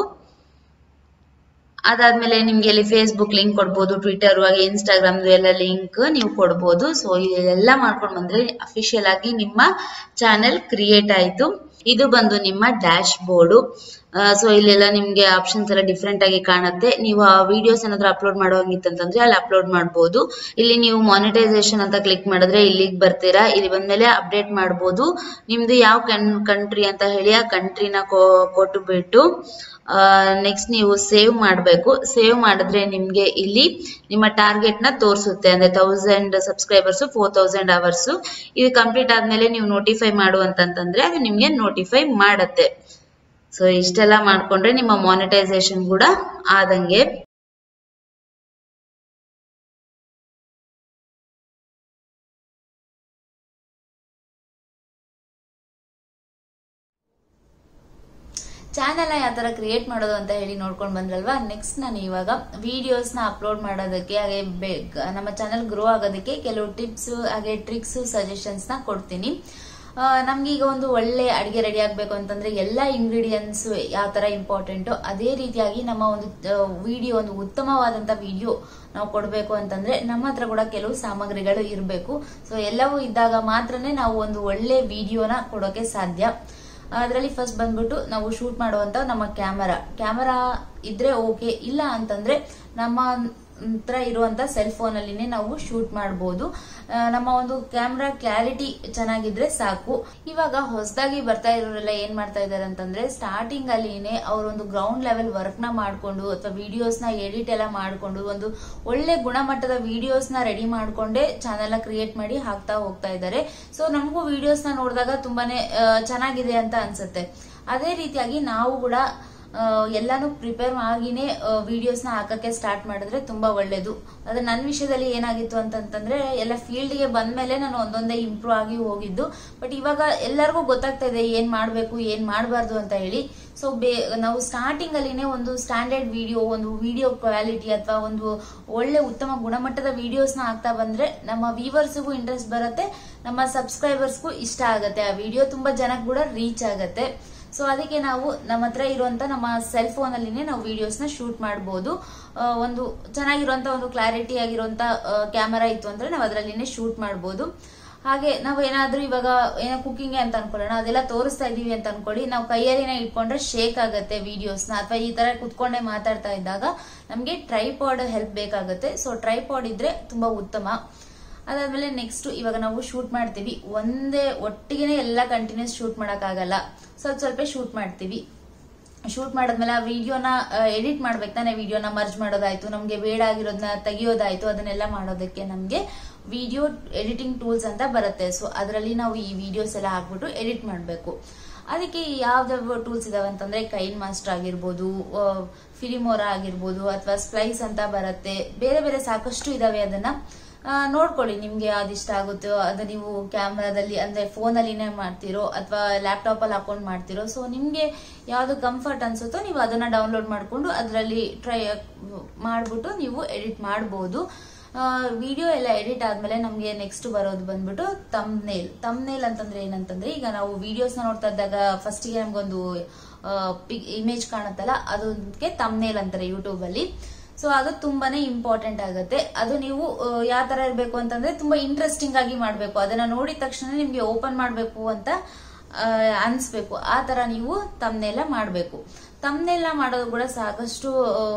ಅದಾದ್ಮೇಲೆ ನಿಮ್ಗೆ ಇಲ್ಲಿ ಫೇಸ್ಬುಕ್ ಲಿಂಕ್ ಕೊಡ್ಬೋದು ಟ್ವಿಟರ್ ಹಾಗೆ ಇನ್ಸ್ಟಾಗ್ರಾಮ್ ಎಲ್ಲ ಲಿಂಕ್ ನೀವು ಕೊಡ್ಬೋದು ಸೊ ಇದೆಲ್ಲ ಮಾಡ್ಕೊಂಡು ಬಂದ್ರೆ ಅಫಿಷಿಯಲ್ ಆಗಿ ನಿಮ್ಮ ಚಾನೆಲ್ ಕ್ರಿಯೇಟ್ ಆಯ್ತು ಇದು ಬಂದು ನಿಮ್ಮ ಡ್ಯಾಶ್ ಬೋರ್ಡು ಸೊ ಇಲ್ಲೆಲ್ಲ ನಿಮ್ಗೆ ಆಪ್ಷನ್ಸ್ ಎಲ್ಲ ಡಿಫ್ರೆಂಟ್ ಆಗಿ ಕಾಣುತ್ತೆ ನೀವು ಆ ವಿಡಿಯೋಸ್ ಏನಾದ್ರು ಅಪ್ಲೋಡ್ ಮಾಡೋಂಗಿತ್ತಂತಂದ್ರೆ ಅಲ್ಲಿ ಅಪ್ಲೋಡ್ ಮಾಡ್ಬೋದು ಇಲ್ಲಿ ನೀವು ಮಾನಿಟೈಸೇಷನ್ ಅಂತ ಕ್ಲಿಕ್ ಮಾಡಿದ್ರೆ ಇಲ್ಲಿಗೆ ಬರ್ತೀರಾ ಇಲ್ಲಿ ಬಂದ್ಮೇಲೆ ಅಪ್ಡೇಟ್ ಮಾಡ್ಬೋದು ನಿಮ್ದು ಯಾವ ಕನ್ ಕಂಟ್ರಿ ಅಂತ ಹೇಳಿ ಆ ಕಂಟ್ರಿನ ಕೊಟ್ಟು ಬಿಟ್ಟು ನೆಕ್ಸ್ಟ್ ನೀವು ಸೇವ್ ಮಾಡಬೇಕು ಸೇವ್ ಮಾಡಿದ್ರೆ ನಿಮ್ಗೆ ಇಲ್ಲಿ ನಿಮ್ಮ ಟಾರ್ಗೆಟ್ ನ ತೋರಿಸುತ್ತೆ ಅಂದ್ರೆ thousand subscribers four thousand hours ಇದು ಕಂಪ್ಲೀಟ್ ಆದ್ಮೇಲೆ ನೀವು ನೋಟಿಫೈ ಮಾಡು ಅಂತಂತಂದ್ರೆ ಅದು ನಿಮ್ಗೆ ನೋಟಿಫೈ ಮಾಡತ್ತೆ ಸೊ ಇಷ್ಟೆಲ್ಲ ಮಾಡ್ಕೊಂಡ್ರೆ ನಿಮ್ಮ ಮಾನಿಟೈಸೇಷನ್ ಕೂಡ ಆದಂಗೆ ಚಾನೆಲ್ ಯಾವ ತರ ಕ್ರಿಯೇಟ್ ಮಾಡೋದು ಅಂತ ಹೇಳಿ ನೋಡ್ಕೊಂಡು ಬಂದ್ರಲ್ವಾ ನೆಕ್ಸ್ಟ್ ನಾನು ಇವಾಗ ವಿಡಿಯೋಸ್ ನ ಅಪ್ಲೋಡ್ ಮಾಡೋದಕ್ಕೆ ಹಾಗೆ ಬೆ- ಗ- ನಮ್ಮ ಚಾನೆಲ್ ಗ್ರೋ ಆಗೋದಕ್ಕೆ ಕೆಲವು ಟಿಪ್ಸ್ ಹಾಗೆ ಟ್ರಿಕ್ಸ್ ಸಜೆಷನ್ಸ್ ನ ಕೊಡ್ತೀನಿ ಆ, ನಮ್ಗೆ ಈಗ ಒಂದು ಒಳ್ಳೆ ಅಡಿಗೆ ರೆಡಿ ಆಗ್ಬೇಕು ಅಂತಂದ್ರೆ ಎಲ್ಲ ಇಂಗ್ರೀಡಿಯೆಂಟ್ಸ್ ಯಾವ ತರ ಇಂಪಾರ್ಟೆಂಟ್ ಅದೇ ರೀತಿಯಾಗಿ ನಮ್ಮ ಒಂದು ವಿಡಿಯೋ ಒಂದು ಉತ್ತಮವಾದಂತ ವಿಡಿಯೋ ನಾವು ಕೊಡಬೇಕು ಅಂತಂದ್ರೆ ನಮ್ಮ ಹತ್ರ ಕೂಡ ಕೆಲವು ಸಾಮಗ್ರಿಗಳು ಇರಬೇಕು ಸೊ ಎಲ್ಲವೂ ಇದ್ದಾಗ ಮಾತ್ರನೇ ನಾವು ಒಂದು ಒಳ್ಳೆ ವಿಡಿಯೋನ ಕೊಡೋಕೆ ಸಾಧ್ಯ ಅದರಲ್ಲಿ ಫಸ್ಟ್ ಬಂದ್ಬಿಟ್ಟು ನಾವು ಶೂಟ್ ಮಾಡುವಂತ ನಮ್ಮ ಕ್ಯಾಮರಾ ಕ್ಯಾಮರಾ ಇದ್ರೆ ಓಕೆ ಇಲ್ಲ ಅಂತಂದ್ರೆ ನಮ್ಮ ಹತ್ರ ಇರುವಂತ ಸೆಲ್ ಫೋನ್ ಅಲ್ಲಿನೇ ನಾವು ಶೂಟ್ ಮಾಡಬಹುದು ನಮ್ಮ ಒಂದು ಕ್ಯಾಮ್ರಾ ಕ್ಲಾರಿಟಿ ಚೆನ್ನಾಗಿದ್ರೆ ಸಾಕು ಇವಾಗ ಹೊಸದಾಗಿ ಬರ್ತಾ ಇರೋರೆಲ್ಲ ಏನ್ ಮಾಡ್ತಾ ಇದಾರೆ ಅಂತಂದ್ರೆ ಸ್ಟಾರ್ಟಿಂಗ್ ಅಲ್ಲಿನೇ ಅವರೊಂದು ಗ್ರೌಂಡ್ ಲೆವೆಲ್ ವರ್ಕ್ ನ ಮಾಡ್ಕೊಂಡು ಅಥವಾ ವಿಡಿಯೋಸ್ ನ ಎಡಿಟ್ ಎಲ್ಲ ಮಾಡ್ಕೊಂಡು ಒಂದು ಒಳ್ಳೆ ಗುಣಮಟ್ಟದ ವಿಡಿಯೋಸ್ ನ ರೆಡಿ ಮಾಡ್ಕೊಂಡೇ ಚಾನೆಲ್ ನ ಕ್ರಿಯೇಟ್ ಮಾಡಿ ಹಾಕ್ತಾ ಹೋಗ್ತಾ ಇದ್ದಾರೆ ಸೊ ನಮಗೂ ವಿಡಿಯೋಸ್ ನ ನೋಡಿದಾಗ ತುಂಬಾನೇ ಆ, ಚೆನ್ನಾಗಿದೆ ಅಂತ ಅನ್ಸುತ್ತೆ ಅದೇ ರೀತಿಯಾಗಿ ನಾವು ಕೂಡ ಆ, ಎಲ್ಲಾನು ಪ್ರಿಪೇರ್ ಆಗಿನೇ ವಿಡಿಯೋಸ್ ನ ಹಾಕಕ್ಕೆ ಸ್ಟಾರ್ಟ್ ಮಾಡಿದ್ರೆ ತುಂಬಾ ಒಳ್ಳೇದು ಅದ್ರ ನನ್ನ ವಿಷಯದಲ್ಲಿ ಏನಾಗಿತ್ತು ಅಂತಂತಂದ್ರೆ ಎಲ್ಲ ಫೀಲ್ಡ್ ಗೆ ಬಂದ್ಮೇಲೆ ನಾನು ಒಂದೊಂದೇ ಇಂಪ್ರೂವ್ ಆಗಿ ಹೋಗಿದ್ದು ಬಟ್ ಇವಾಗ ಎಲ್ಲರಿಗೂ ಗೊತ್ತಾಗ್ತಾ ಇದೆ ಏನ್ ಮಾಡ್ಬೇಕು ಏನ್ ಮಾಡಬಾರ್ದು ಅಂತ ಹೇಳಿ ಸೊ ಬೇ ನಾವು ಸ್ಟಾರ್ಟಿಂಗ್ ಅಲ್ಲಿನೇ ಒಂದು ಸ್ಟ್ಯಾಂಡರ್ಡ್ ವಿಡಿಯೋ ಒಂದು ವಿಡಿಯೋ ಕ್ವಾಲಿಟಿ ಅಥವಾ ಒಂದು ಒಳ್ಳೆ ಉತ್ತಮ ಗುಣಮಟ್ಟದ ವಿಡಿಯೋಸ್ ನ ಹಾಕ್ತಾ ಬಂದ್ರೆ ನಮ್ಮ ವ್ಯೂವರ್ಸ್ಗೂ ಇಂಟ್ರೆಸ್ಟ್ ಬರುತ್ತೆ ನಮ್ಮ ಸಬ್ಸ್ಕ್ರೈಬರ್ಸ್ಗೂ ಇಷ್ಟ ಆಗತ್ತೆ ಆ ವಿಡಿಯೋ ತುಂಬಾ ಜನಕ್ಕೆ ಕೂಡ ರೀಚ್ ಆಗತ್ತೆ ಸೊ ಅದಕ್ಕೆ ನಾವು ನಮ್ಮ ಹತ್ರ ಇರುವಂತ ನಮ್ಮ ಸೆಲ್ ಫೋನ್ ಅಲ್ಲಿನೇ ನಾವು ವಿಡಿಯೋಸ್ ನ ಶೂಟ್ ಮಾಡಬಹುದು ಒಂದು ಚೆನ್ನಾಗಿರುವಂತ ಒಂದು ಕ್ಲಾರಿಟಿ ಆಗಿರುವಂತ ಕ್ಯಾಮರಾ ಇತ್ತು ಅಂದ್ರೆ ನಾವು ಅದರಲ್ಲಿನೇ ಶೂಟ್ ಮಾಡಬಹುದು ಹಾಗೆ ನಾವು ಏನಾದ್ರೂ ಇವಾಗ ಏನೋ ಕುಕಿಂಗ್ ಅಂತ ಅನ್ಕೊಳ್ಳೋಣ ಅದೆಲ್ಲ ತೋರಿಸ್ತಾ ಇದೀವಿ ಅಂತ ಅನ್ಕೊಳ್ಳಿ ನಾವು ಕೈಯಲ್ಲಿನ ಇಟ್ಕೊಂಡ್ರೆ ಶೇಕ್ ಆಗತ್ತೆ ವಿಡಿಯೋಸ್ನ ಅಥವಾ ಈ ತರ ಕುತ್ಕೊಂಡೇ ಮಾತಾಡ್ತಾ ಇದ್ದಾಗ ನಮ್ಗೆ ಟ್ರೈಪಾಡ್ ಹೆಲ್ಪ್ ಬೇಕಾಗುತ್ತೆ ಸೊ ಟ್ರೈಪಾಡ್ ಇದ್ರೆ ತುಂಬಾ ಉತ್ತಮ ಅದಾದ್ಮೇಲೆ ನೆಕ್ಸ್ಟ್ ಇವಾಗ ನಾವು ಶೂಟ್ ಮಾಡ್ತೀವಿ ಒಂದೇ ಒಟ್ಟಿಗೆನೆ ಎಲ್ಲ ಕಂಟಿನ್ಯೂಸ್ ಶೂಟ್ ಆಗಲ್ಲ ಸ್ವಲ್ಪ ಸ್ವಲ್ಪ ಶೂಟ್ ಮಾಡ್ತೀವಿ ಶೂಟ್ ಮಾಡಿದ್ಮೇಲೆ ಆ ವಿಡಿಯೋನ ಎಡಿಟ್ ಮಾಡ್ಬೇಕು ತಾನೆ ವಿಡಿಯೋನ ಮರ್ಜ್ ಮಾಡೋದಾಯ್ತು ನಮ್ಗೆ ಬೇಡ ಆಗಿರೋದನ್ನ ತೆಗಿಯೋದಾಯ್ತು ಅದನ್ನೆಲ್ಲ ಮಾಡೋದಕ್ಕೆ ನಮ್ಗೆ ವಿಡಿಯೋ ಎಡಿಟಿಂಗ್ ಟೂಲ್ಸ್ ಅಂತ ಬರುತ್ತೆ ಸೊ ಅದರಲ್ಲಿ ನಾವು ಈ ವಿಡಿಯೋಸ್ ಎಲ್ಲ ಹಾಕ್ಬಿಟ್ಟು ಎಡಿಟ್ ಮಾಡಬೇಕು ಅದಕ್ಕೆ ಯಾವ್ದಾವ ಟೂಲ್ಸ್ ಇದಾವೆ ಅಂತಂದ್ರೆ ಕೈನ್ ಮಾಸ್ಟರ್ ಆಗಿರ್ಬೋದು ಫಿಲಿಮೋರಾ ಆಗಿರ್ಬೋದು ಅಥವಾ ಸ್ಪ್ಲೈಸ್ ಅಂತ ಬರುತ್ತೆ ಬೇರೆ ಬೇರೆ ಸಾಕಷ್ಟು ಇದಾವೆ ಅದನ್ನ ಆ, ನೋಡ್ಕೊಳ್ಳಿ ನಿಮ್ಗೆ ಯಾವ್ದು ಇಷ್ಟ ಆಗುತ್ತೋ ಅದು ನೀವು ಕ್ಯಾಮ್ರಾದಲ್ಲಿ ಅಂದ್ರೆ ಫೋನ್ ಅಲ್ಲಿನೇ ಮಾಡ್ತಿರೋ ಅಥವಾ ಲ್ಯಾಪ್ಟಾಪ್ ಅಲ್ಲಿ ಹಾಕೊಂಡು ಮಾಡ್ತಿರೋ ಸೊ ನಿಮ್ಗೆ ಯಾವ್ದು ಕಂಫರ್ಟ್ ಅನ್ಸುತ್ತೋ ನೀವು ಅದನ್ನ ಡೌನ್ಲೋಡ್ ಮಾಡ್ಕೊಂಡು ಅದರಲ್ಲಿ ಟ್ರೈ ಮಾಡ್ಬಿಟ್ಟು ನೀವು ಎಡಿಟ್ ಮಾಡಬಹುದು ವಿಡಿಯೋ ಎಲ್ಲ ಎಡಿಟ್ ಆದ್ಮೇಲೆ ನಮ್ಗೆ ನೆಕ್ಸ್ಟ್ ಬರೋದು ಬಂದ್ಬಿಟ್ಟು ತಮ್ನೇಲ್ ತಮ್ನೇಲ್ ಅಂತಂದ್ರೆ ಏನಂತಂದ್ರೆ ಈಗ ನಾವು ವಿಡಿಯೋಸ್ ನೋಡ್ತಾ ಇದ್ದಾಗ ಫಸ್ಟ್ ಗೆ ನಮ್ಗೊಂದು ಇಮೇಜ್ ಕಾಣುತ್ತಲ್ಲ ಅದಕ್ಕೆ ತಮ್ನೇಲ್ ಅಂತಾರೆ ಯೂಟ್ಯೂಬ್ ಅಲ್ಲಿ ಸೊ ಅದು ತುಂಬಾನೇ ಇಂಪಾರ್ಟೆಂಟ್ ಆಗುತ್ತೆ ಅದು ನೀವು ಯಾವ ತರ ಇರಬೇಕು ಅಂತಂದ್ರೆ ತುಂಬಾ ಇಂಟ್ರೆಸ್ಟಿಂಗ್ ಆಗಿ ಮಾಡ್ಬೇಕು ಅದನ್ನ ನೋಡಿದ ತಕ್ಷಣ ನಿಮ್ಗೆ ಓಪನ್ ಮಾಡ್ಬೇಕು ಅಂತ ಆ, ಅನ್ಸ್ಬೇಕು ಆ ತರ ನೀವು ತಮ್ನೆಲ್ಲ ಮಾಡ್ಬೇಕು ತಮ್ನೆಲ್ಲ ಮಾಡೋದು ಕೂಡ ಸಾಕಷ್ಟು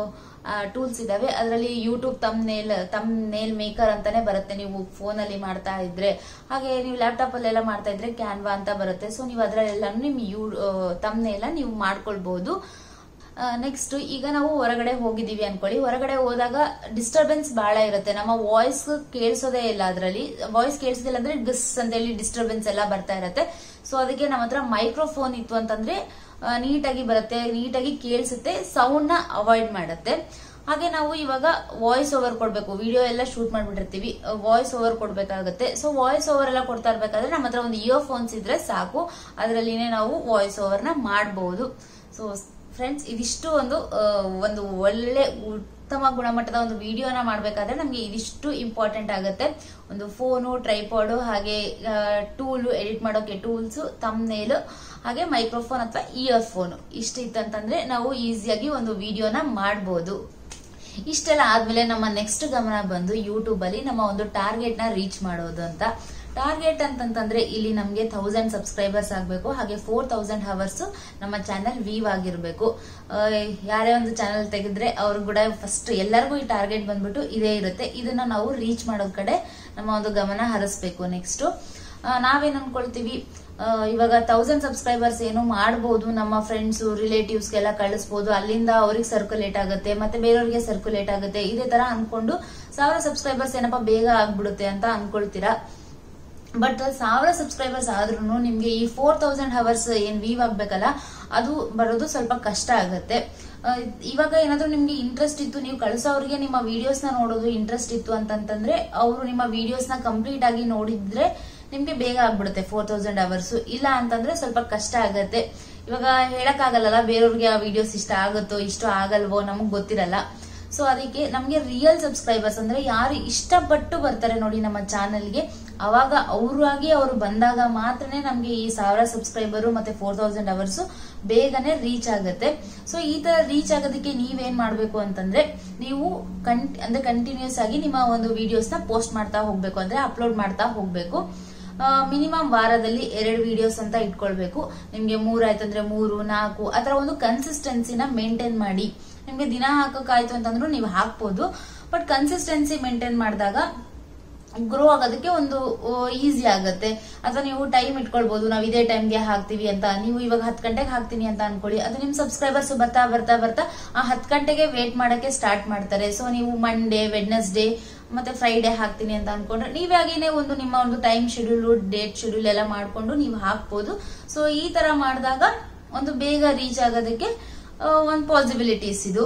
ಟೂಲ್ಸ್ ಇದಾವೆ ಅದರಲ್ಲಿ ಯೂಟ್ಯೂಬ್ ತಮ್ ನೇಲ್ ತಮ್ ನೇಲ್ ಮೇಕರ್ ಅಂತಾನೆ ಬರುತ್ತೆ ನೀವು ಫೋನ್ ಅಲ್ಲಿ ಮಾಡ್ತಾ ಇದ್ರೆ ಹಾಗೆ ನೀವು ಲ್ಯಾಪ್ಟಾಪ್ ಅಲ್ಲೆಲ್ಲ ಮಾಡ್ತಾ ಇದ್ರೆ ಕ್ಯಾನ್ವಾ ಅಂತ ಬರುತ್ತೆ ಸೊ ನೀವು ಅದರಲ್ಲೆಲ್ಲ ನಿಮ್ ಯೂ ತಮ್ ನೀವು ಮಾಡ್ಕೊಳ್ಬಹುದು ನೆಕ್ಸ್ಟ್ ಈಗ ನಾವು ಹೊರಗಡೆ ಹೋಗಿದೀವಿ ಅನ್ಕೊಳ್ಳಿ ಹೊರಗಡೆ ಹೋದಾಗ ಡಿಸ್ಟರ್ಬೆನ್ಸ್ ಬಹಳ ಇರುತ್ತೆ ನಮ್ಮ ವಾಯ್ಸ್ ಕೇಳಿಸೋದೇ ಇಲ್ಲ ಅದರಲ್ಲಿ ವಾಯ್ಸ್ ಕೇಳಿಸೋದಿಲ್ಲ ಅಂದ್ರೆ ಗಸ್ ಅಂತ ಹೇಳಿ ಡಿಸ್ಟರ್ಬೆನ್ಸ್ ಎಲ್ಲ ಬರ್ತಾ ಇರುತ್ತೆ ಸೊ ಅದಕ್ಕೆ ನಮ್ಮ ಹತ್ರ ಮೈಕ್ರೋಫೋನ್ ಇತ್ತು ಅಂತಂದ್ರೆ ನೀಟಾಗಿ ಬರುತ್ತೆ ನೀಟಾಗಿ ಕೇಳಿಸುತ್ತೆ ಸೌಂಡ್ ನ ಅವಾಯ್ಡ್ ಮಾಡುತ್ತೆ ಹಾಗೆ ನಾವು ಇವಾಗ ವಾಯ್ಸ್ ಓವರ್ ಕೊಡ್ಬೇಕು ವಿಡಿಯೋ ಎಲ್ಲ ಶೂಟ್ ಮಾಡ್ಬಿಟ್ಟಿರ್ತೀವಿ ವಾಯ್ಸ್ ಓವರ್ ಕೊಡ್ಬೇಕಾಗುತ್ತೆ ಸೊ ವಾಯ್ಸ್ ಓವರ್ ಎಲ್ಲ ಕೊಡ್ತಾ ಇರ್ಬೇಕಾದ್ರೆ ನಮ್ಮ ಹತ್ರ ಒಂದು ಇಯರ್ ಫೋನ್ಸ್ ಇದ್ರೆ ಸಾಕು ಅದರಲ್ಲಿನೇ ನಾವು ವಾಯ್ಸ್ ಓವರ್ ನ ಮಾಡಬಹುದು ಸೊ ಫ್ರೆಂಡ್ಸ್ ಇದಿಷ್ಟು ಒಂದು ಆ, ಒಂದು ಒಳ್ಳೆ ಉತ್ತಮ ಗುಣಮಟ್ಟದ ಒಂದು ವಿಡಿಯೋನ ಮಾಡ್ಬೇಕಾದ್ರೆ ನಮ್ಗೆ ಇದಿಷ್ಟು ಇಂಪಾರ್ಟೆಂಟ್ ಆಗುತ್ತೆ ಒಂದು ಫೋನು ಟ್ರೈಪಾಡು ಹಾಗೆ ಟೂಲು ಎಡಿಟ್ ಮಾಡೋಕೆ ಟೂಲ್ಸ್ ತಮ್ನೇಲು ಹಾಗೆ ಮೈಕ್ರೋಫೋನ್ ಅಥವಾ ಇಯರ್ ಫೋನ್ ಇಷ್ಟಿತ್ತಂತಂದ್ರೆ ನಾವು ಈಸಿಯಾಗಿ ಒಂದು ವಿಡಿಯೋನ ಮಾಡ್ಬೋದು ಇಷ್ಟೆಲ್ಲ ಆದ್ಮೇಲೆ ನಮ್ಮ ನೆಕ್ಸ್ಟ್ ಗಮನ ಬಂದು ಯೂಟ್ಯೂಬ್ ಅಲ್ಲಿ ನಮ್ಮ ಒಂದು ಟಾರ್ಗೆಟ್ ನ ರೀಚ್ ಮಾಡೋದು ಅಂತ ಟಾರ್ಗೆಟ್ ಅಂತಂತಂದ್ರೆ ಇಲ್ಲಿ ನಮ್ಗೆ ಥೌಸಂಡ್ ಸಬ್ಸ್ಕ್ರೈಬರ್ಸ್ ಆಗ್ಬೇಕು ಹಾಗೆ ಫೋರ್ ತೌಸಂಡ್ ಹವರ್ಸ್ ನಮ್ಮ ಚಾನೆಲ್ ವೀವ್ ಆಗಿರ್ಬೇಕು ಆ, ಯಾರೇ ಒಂದು ಚಾನೆಲ್ ತೆಗೆದ್ರೆ ಅವ್ರು ಕೂಡ ಫಸ್ಟ್ ಎಲ್ಲರಿಗೂ ಈ ಟಾರ್ಗೆಟ್ ಬಂದ್ಬಿಟ್ಟು ಇದೇ ಇರುತ್ತೆ ಇದನ್ನ ನಾವು ರೀಚ್ ಮಾಡೋದ್ ಕಡೆ ನಮ್ಮ ಒಂದು ಗಮನ ಹರಿಸ್ಬೇಕು ನೆಕ್ಸ್ಟ್ ನಾವೇನ್ ಅನ್ಕೊಳ್ತೀವಿ ಆ, ಇವಾಗ ತೌಸಂಡ್ ಸಬ್ಸ್ಕ್ರೈಬರ್ಸ್ ಏನು ಮಾಡಬಹುದು ನಮ್ಮ ಫ್ರೆಂಡ್ಸ್ ರಿಲೇಟಿವ್ಸ್ಗೆಲ್ಲ ಕಳಿಸ್ಬೋದು ಅಲ್ಲಿಂದ ಅವ್ರಿಗೆ ಸರ್ಕ್ಯುಲೇಟ್ ಆಗುತ್ತೆ ಮತ್ತೆ ಬೇರೆಯವ್ರಿಗೆ ಸರ್ಕ್ಯುಲೇಟ್ ಆಗುತ್ತೆ ಇದೇ ತರ ಅನ್ಕೊಂಡು ಸಾವಿರ ಸಬ್ಸ್ಕ್ರೈಬರ್ಸ್ ಏನಪ್ಪಾ ಬೇಗ ಆಗ್ಬಿಡುತ್ತೆ ಅಂತ ಅನ್ಕೊಳ್ತೀರಾ ಬಟ್ ಸಾವಿರ ಸಬ್ಸ್ಕ್ರೈಬರ್ಸ್ ಆದ್ರೂ ನಿಮ್ಗೆ ಈ ಫೋರ್ ತೌಸಂಡ್ ಅವರ್ಸ್ ಏನ್ ವೀವ್ ಆಗ್ಬೇಕಲ್ಲ ಅದು ಬರೋದು ಸ್ವಲ್ಪ ಕಷ್ಟ ಆಗತ್ತೆ ಆ, ಇವಾಗ ಏನಾದ್ರೂ ನಿಮ್ಗೆ ಇಂಟ್ರೆಸ್ಟ್ ಇತ್ತು ನೀವು ಕಳ್ಸೋರಿಗೆ ನಿಮ್ಮ ವಿಡಿಯೋಸ್ ನ ನೋಡೋದು ಇಂಟ್ರೆಸ್ಟ್ ಇತ್ತು ಅಂತಂತಂದ್ರೆ ಅವರು ನಿಮ್ಮ ವಿಡಿಯೋಸ್ ನ ಕಂಪ್ಲೀಟ್ ಆಗಿ ನೋಡಿದ್ರೆ ನಿಮ್ಗೆ ಬೇಗ ಆಗ್ಬಿಡುತ್ತೆ ಫೋರ್ ತೌಸಂಡ್ ಅವರ್ಸ್ ಇಲ್ಲ ಅಂತಂದ್ರೆ ಸ್ವಲ್ಪ ಕಷ್ಟ ಆಗತ್ತೆ ಇವಾಗ ಹೇಳಕ್ಕಾಗಲ್ಲ ಬೇರೆಯವ್ರಿಗೆ ಆ ವಿಡಿಯೋಸ್ ಇಷ್ಟ ಆಗುತ್ತೋ ಇಷ್ಟ ಆಗಲ್ವೋ ನಮಗ್ ಗೊತ್ತಿರಲ್ಲ ಸೊ ಅದಕ್ಕೆ ನಮಗೆ ರಿಯಲ್ ಸಬ್ಸ್ಕ್ರೈಬರ್ಸ್ ಅಂದ್ರೆ ಯಾರು ಇಷ್ಟಪಟ್ಟು ಬರ್ತಾರೆ ನೋಡಿ ನಮ್ಮ ಚಾನೆಲ್ಗೆ ಅವಾಗ ಅವರಾಗಿ ಅವರು ಬಂದಾಗ ಮಾತ್ರನೇ ನಮಗೆ ಈ ಸಾವಿರ ಸಬ್ಸ್ಕ್ರೈಬರು ಮತ್ತೆ ಫೋರ್ ತೌಸಂಡ್ ಅವರ್ಸ್ ಬೇಗನೆ ರೀಚ್ ಆಗುತ್ತೆ ಸೊ ಈ ತರ ರೀಚ್ ಆಗೋದಕ್ಕೆ ನೀವೇನ್ ಮಾಡ್ಬೇಕು ಅಂತಂದ್ರೆ ನೀವು ಕಂಟ್ ಅಂದ್ರೆ ಕಂಟಿನ್ಯೂಸ್ ಆಗಿ ನಿಮ್ಮ ಒಂದು ವಿಡಿಯೋಸ್ ನ ಪೋಸ್ಟ್ ಮಾಡ್ತಾ ಹೋಗ್ಬೇಕು ಅಂದ್ರೆ ಅಪ್ಲೋಡ್ ಮಾಡ್ತಾ ಹೋಗ್ಬೇಕು ಮಿನಿಮಮ್ ವಾರದಲ್ಲಿ ಎರಡು ವಿಡಿಯೋಸ್ ಅಂತ ಇಟ್ಕೊಳ್ಬೇಕು ನಿಮ್ಗೆ ಮೂರ್ ಆಯ್ತಂದ್ರೆ ಮೂರು ನಾಲ್ಕು ಆತರ ಒಂದು ಕನ್ಸಿಸ್ಟೆನ್ಸಿನ ಮೇಂಟೈನ್ ಮಾಡಿ ನಿಮ್ಗೆ ದಿನ ಹಾಕಕ್ಕಾಯ್ತು ಅಂತಂದ್ರು ನೀವು ಹಾಕ್ಬೋದು ಬಟ್ ಕನ್ಸಿಸ್ಟೆನ್ಸಿ ಮೇಂಟೈನ್ ಮಾಡಿದಾಗ ಗ್ರೋ ಆಗೋದಕ್ಕೆ ಒಂದು ಈಸಿ ಆಗುತ್ತೆ ಅಥವಾ ನೀವು ಟೈಮ್ ಇಟ್ಕೊಳ್ಬಹುದು ನಾವು ಇದೇ ಟೈಮ್ಗೆ ಹಾಕ್ತಿವಿ ಅಂತ ನೀವು ಇವಾಗ ಹತ್ತು ಗಂಟೆಗೆ ಹಾಕ್ತೀನಿ ಅಂತ ಅನ್ಕೊಳ್ಳಿ ಅದು ನಿಮ್ ಸಬ್ಸ್ಕ್ರೈಬರ್ಸ್ ಬರ್ತಾ ಬರ್ತಾ ಬರ್ತಾ ಆ ಹತ್ತು ಗಂಟೆಗೆ ವೇಟ್ ಮಾಡಕ್ಕೆ ಸ್ಟಾರ್ಟ್ ಮಾಡ್ತಾರೆ ಸೊ ನೀವು ಮಂಡೇ ವೆಡ್ನೆಸ್ಡೇ ಮತ್ತೆ ಫ್ರೈಡೆ ಹಾಕ್ತೀನಿ ಅಂತ ಅನ್ಕೊಂಡ್ರೆ ನೀವಾಗೇನೆ ಒಂದು ನಿಮ್ಮ ಒಂದು ಟೈಮ್ ಶೆಡ್ಯೂಲ್ ಡೇಟ್ ಶೆಡ್ಯೂಲ್ ಎಲ್ಲ ಮಾಡ್ಕೊಂಡು ನೀವು ಹಾಕ್ಬೋದು ಸೊ ಈ ತರ ಮಾಡಿದಾಗ ಒಂದು ಬೇಗ ರೀಚ್ ಆಗೋದಕ್ಕೆ ಒಂದು ಪಾಸಿಬಿಲಿಟೀಸ್ ಇದು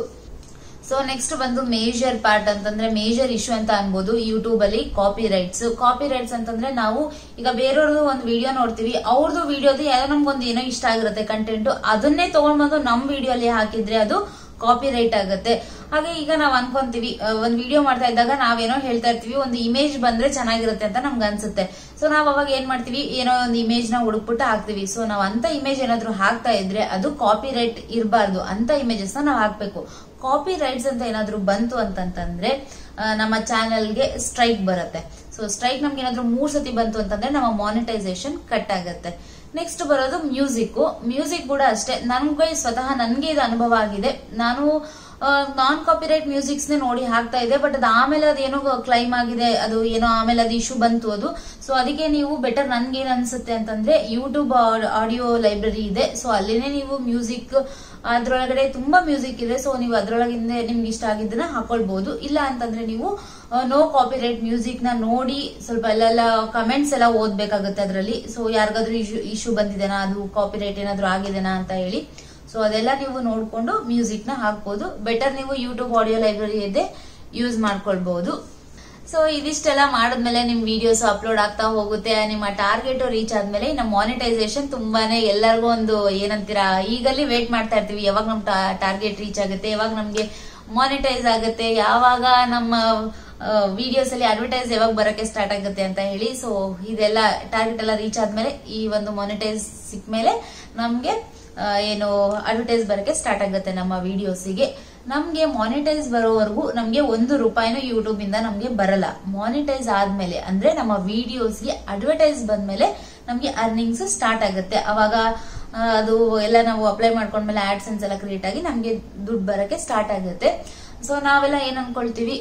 ಸೊ ನೆಕ್ಸ್ಟ್ ಬಂದು ಮೇಜರ್ ಪಾರ್ಟ್ ಅಂತಂದ್ರೆ ಮೇಜರ್ ಇಶ್ಯೂ ಅಂತ ಅನ್ಬೋದು ಯೂಟ್ಯೂಬ್ ಅಲ್ಲಿ ಕಾಪಿ ರೈಟ್ಸ್ ಕಾಪಿ ರೈಟ್ಸ್ ಅಂತಂದ್ರೆ ನಾವು ಈಗ ಬೇರೆಯವ್ರದ್ದು ಒಂದು ವಿಡಿಯೋ ನೋಡ್ತೀವಿ ಅವ್ರದ್ದು ವಿಡಿಯೋದು ಯಾರೋ ನಮ್ಗೊಂದು ಏನೋ ಇಷ್ಟ ಆಗಿರುತ್ತೆ ಕಂಟೆಂಟ್ ಅದನ್ನೇ ತಗೊಂಡ್ ಬಂದು ನಮ್ ವಿಡಿಯೋ ಅಲ್ಲಿ ಹಾಕಿದ್ರೆ ಅದು ಕಾಪಿ ರೈಟ್ ಆಗುತ್ತೆ ಹಾಗೆ ಈಗ ನಾವ್ ಅನ್ಕೊಂತೀವಿ ಒಂದ್ ವಿಡಿಯೋ ಮಾಡ್ತಾ ಇದ್ದಾಗ ನಾವೇನೋ ಹೇಳ್ತಾ ಇರ್ತೀವಿ ಒಂದು ಇಮೇಜ್ ಬಂದ್ರೆ ಚೆನ್ನಾಗಿರುತ್ತೆ ಅಂತ ನಮ್ಗೆ ಅನ್ಸುತ್ತೆ ಸೊ ನಾವ್ ಅವಾಗ ಏನ್ ಮಾಡ್ತೀವಿ ಏನೋ ಒಂದು ಇಮೇಜ್ ನ ಹುಡುಕ್ಬಿಟ್ಟು ಹಾಕ್ತಿವಿ ಸೊ ನಾವ್ ಅಂತ ಇಮೇಜ್ ಏನಾದ್ರು ಹಾಕ್ತಾ ಇದ್ರೆ ಅದು ಕಾಪಿ ರೈಟ್ ಇರಬಾರ್ದು ಅಂತ ಇಮೇಜಸ್ ನ ನಾವ್ ಹಾಕ್ಬೇಕು ಕಾಪಿ ರೈಟ್ಸ್ ಅಂತ ಏನಾದ್ರು ಬಂತು ಅಂತಂತಂದ್ರೆ ನಮ್ಮ ಚಾನೆಲ್ಗೆ ಸ್ಟ್ರೈಕ್ ಬರುತ್ತೆ ಸೊ ಸ್ಟ್ರೈಕ್ ನಮ್ಗೆ ಏನಾದ್ರು ಮೂರ್ ಸತಿ ಬಂತು ಅಂತಂದ್ರೆ ನಮ್ಮ ಮಾನಿಟೈಸೇಷನ್ ಕಟ್ ಆಗುತ್ತೆ ನೆಕ್ಸ್ಟ್ ಬರೋದು ಮ್ಯೂಸಿಕ್ ಮ್ಯೂಸಿಕ್ ಕೂಡ ಅಷ್ಟೇ ನನ್ಗೆ ಸ್ವತಃ ನನ್ಗೆ ಇದು ಅನುಭವ ಆಗಿದೆ ನಾನು ನಾನ್ ಕಾಪಿರೈಟ್ ಮ್ಯೂಸಿಕ್ಸ್ ನೇ ನೋಡಿ ಹಾಕ್ತಾ ಇದೆ ಬಟ್ ಅದು ಆಮೇಲೆ ಅದೇನೋ ಕ್ಲೈಮ್ ಆಗಿದೆ ಅದು ಏನೋ ಆಮೇಲೆ ಅದು ಇಶ್ಯೂ ಬಂತು ಅದು ಸೊ ಅದಕ್ಕೆ ನೀವು ಬೆಟರ್ ನನ್ಗೆ ಏನ್ ಅನ್ಸುತ್ತೆ ಅಂತಂದ್ರೆ ಯೂಟ್ಯೂಬ್ ಆಡಿಯೋ ಲೈಬ್ರರಿ ಇದೆ ಸೊ ಅಲ್ಲಿನೇ ನೀವು ಮ್ಯೂಸಿಕ್ ಅದ್ರೊಳಗಡೆ ತುಂಬಾ ಮ್ಯೂಸಿಕ್ ಇದೆ ಸೊ ನೀವು ಅದ್ರೊಳಗಿಂದ ನಿಮ್ಗೆ ಇಷ್ಟ ಆಗಿದ್ದನ್ನ ಹಾಕೊಳ್ಬಹುದು ಇಲ್ಲ ಅಂತಂದ್ರೆ ನೀವು ನೋ ಕಾಪಿರೈಟ್ ಮ್ಯೂಸಿಕ್ ನ ನೋಡಿ ಸ್ವಲ್ಪ ಎಲ್ಲ ಕಮೆಂಟ್ಸ್ ಎಲ್ಲ ಓದ್ಬೇಕಾಗುತ್ತೆ ಅದರಲ್ಲಿ ಸೊ ಯಾರಿಗಾದ್ರೂ ಇಶ್ಯೂ ಇಶ್ಯೂ ಬಂದಿದೆನಾ ಅದು ಕಾಪಿರೈಟ್ ಏನಾದ್ರು ಆಗಿದೆನಾ ಅಂತ ಹೇಳಿ ಸೊ ಅದೆಲ್ಲ ನೀವು ನೋಡ್ಕೊಂಡು ಮ್ಯೂಸಿಕ್ ನ ಹಾಕ್ಬೋದು ಬೆಟರ್ ನೀವು ಯೂಟ್ಯೂಬ್ ಆಡಿಯೋ ಲೈಬ್ರರಿ ಇದೆ ಯೂಸ್ ಮಾಡ್ಕೊಳ್ಬಹುದು ಸೊ ಇದಿಷ್ಟೆಲ್ಲ ಮಾಡಿದ್ಮೇಲೆ ನಿಮ್ ವಿಡಿಯೋಸ್ ಅಪ್ಲೋಡ್ ಆಗ್ತಾ ಹೋಗುತ್ತೆ ನಿಮ್ಮ ಟಾರ್ಗೆಟ್ ರೀಚ್ ಆದ್ಮೇಲೆ ನಮ್ಮ ಮಾನಿಟೈಸೇಷನ್ ತುಂಬಾನೇ ಎಲ್ಲರಿಗೂ ಒಂದು ಏನಂತೀರಾ ಈಗಲ್ಲಿ ವೇಟ್ ಮಾಡ್ತಾ ಇರ್ತೀವಿ ಯಾವಾಗ ನಮ್ ಟಾರ್ಗೆಟ್ ರೀಚ್ ಆಗುತ್ತೆ ಯಾವಾಗ ನಮ್ಗೆ ಮಾನಿಟೈಸ್ ಆಗುತ್ತೆ ಯಾವಾಗ ನಮ್ಮ ವಿಡಿಯೋಸ್ ಅಲ್ಲಿ ಅಡ್ವರ್ಟೈಸ್ ಯಾವಾಗ ಬರಕ್ಕೆ ಸ್ಟಾರ್ಟ್ ಆಗುತ್ತೆ ಅಂತ ಹೇಳಿ ಸೊ ಇದೆಲ್ಲ ಟಾರ್ಗೆಟ್ ಎಲ್ಲ ರೀಚ್ ಆದ್ಮೇಲೆ ಈ ಒಂದು ಮಾನಿಟೈಸ್ ಸಿಕ್ಮೇಲೆ ನಮ್ಗೆ ಏನು ಅಡ್ವರ್ಟೈಸ್ ಬರಕ್ಕೆ ಸ್ಟಾರ್ಟ್ ಆಗುತ್ತೆ ನಮ್ಮ ವಿಡಿಯೋಸಿಗೆ ನಮ್ಗೆ ಮಾನಿಟೈಸ್ ಬರೋವರೆಗೂ ನಮ್ಗೆ ಒಂದು ರೂಪಾಯಿನೂ ಯೂಟ್ಯೂಬ್ ಇಂದ ನಮ್ಗೆ ಬರಲ್ಲ ಮಾನಿಟೈಸ್ ಆದ್ಮೇಲೆ ಅಂದ್ರೆ ನಮ್ಮ ವಿಡಿಯೋಸ್ಗೆ ಅಡ್ವರ್ಟೈಸ್ ಬಂದ್ಮೇಲೆ ನಮ್ಗೆ ಅರ್ನಿಂಗ್ಸ್ ಸ್ಟಾರ್ಟ್ ಆಗುತ್ತೆ ಅವಾಗ ಅದು ಎಲ್ಲ ನಾವು ಅಪ್ಲೈ ಮಾಡ್ಕೊಂಡ್ಮೇಲೆ ಆಡ್ಸೆನ್ಸ್ ಎಲ್ಲ ಕ್ರಿಯೇಟ್ ಆಗಿ ನಮ್ಗೆ ದುಡ್ಡು ಬರಕ್ಕೆ ಸ್ಟಾರ್ಟ್ ಆಗುತ್ತೆ ಸೊ ನಾವೆಲ್ಲ ಏನ್ ಅನ್ಕೊಳ್ತೀವಿ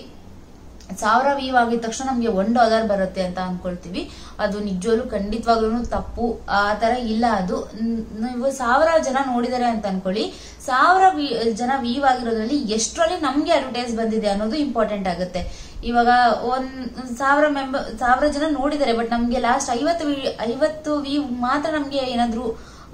ಸಾವಿರ ವ್ಯೂ ಆಗಿದ ತಕ್ಷಣ ನಮ್ಗೆ ಒನ್ ಡಾಲರ್ ಬರುತ್ತೆ ಅಂತ ಅನ್ಕೊಳ್ತೀವಿ ಅದು ನಿಜವಾಗ್ಲೂ ಖಂಡಿತವಾಗ್ಲೂ ತಪ್ಪು ಆ ತರ ಇಲ್ಲ ಅದು ನೀವು ಸಾವಿರ ಜನ ನೋಡಿದಾರೆ ಅಂತ ಅನ್ಕೊಳ್ಳಿ ಸಾವಿರ ಜನ ವ್ಯೂ ಆಗಿರೋದ್ರಲ್ಲಿ ಎಷ್ಟರಲ್ಲಿ ನಮ್ಗೆ ಅಡ್ವರ್ಟೈಸ್ ಬಂದಿದೆ ಅನ್ನೋದು ಇಂಪಾರ್ಟೆಂಟ್ ಆಗುತ್ತೆ ಇವಾಗ ಒಂದ್ ಸಾವಿರ ಮೆಂಬರ್ ಸಾವಿರ ಜನ ನೋಡಿದ್ದಾರೆ ಬಟ್ ನಮ್ಗೆ ಲಾಸ್ಟ್ ಐವತ್ತು ಐವತ್ತು ವ್ಯೂ ಮಾತ್ರ ನಮ್ಗೆ ಏನಾದ್ರು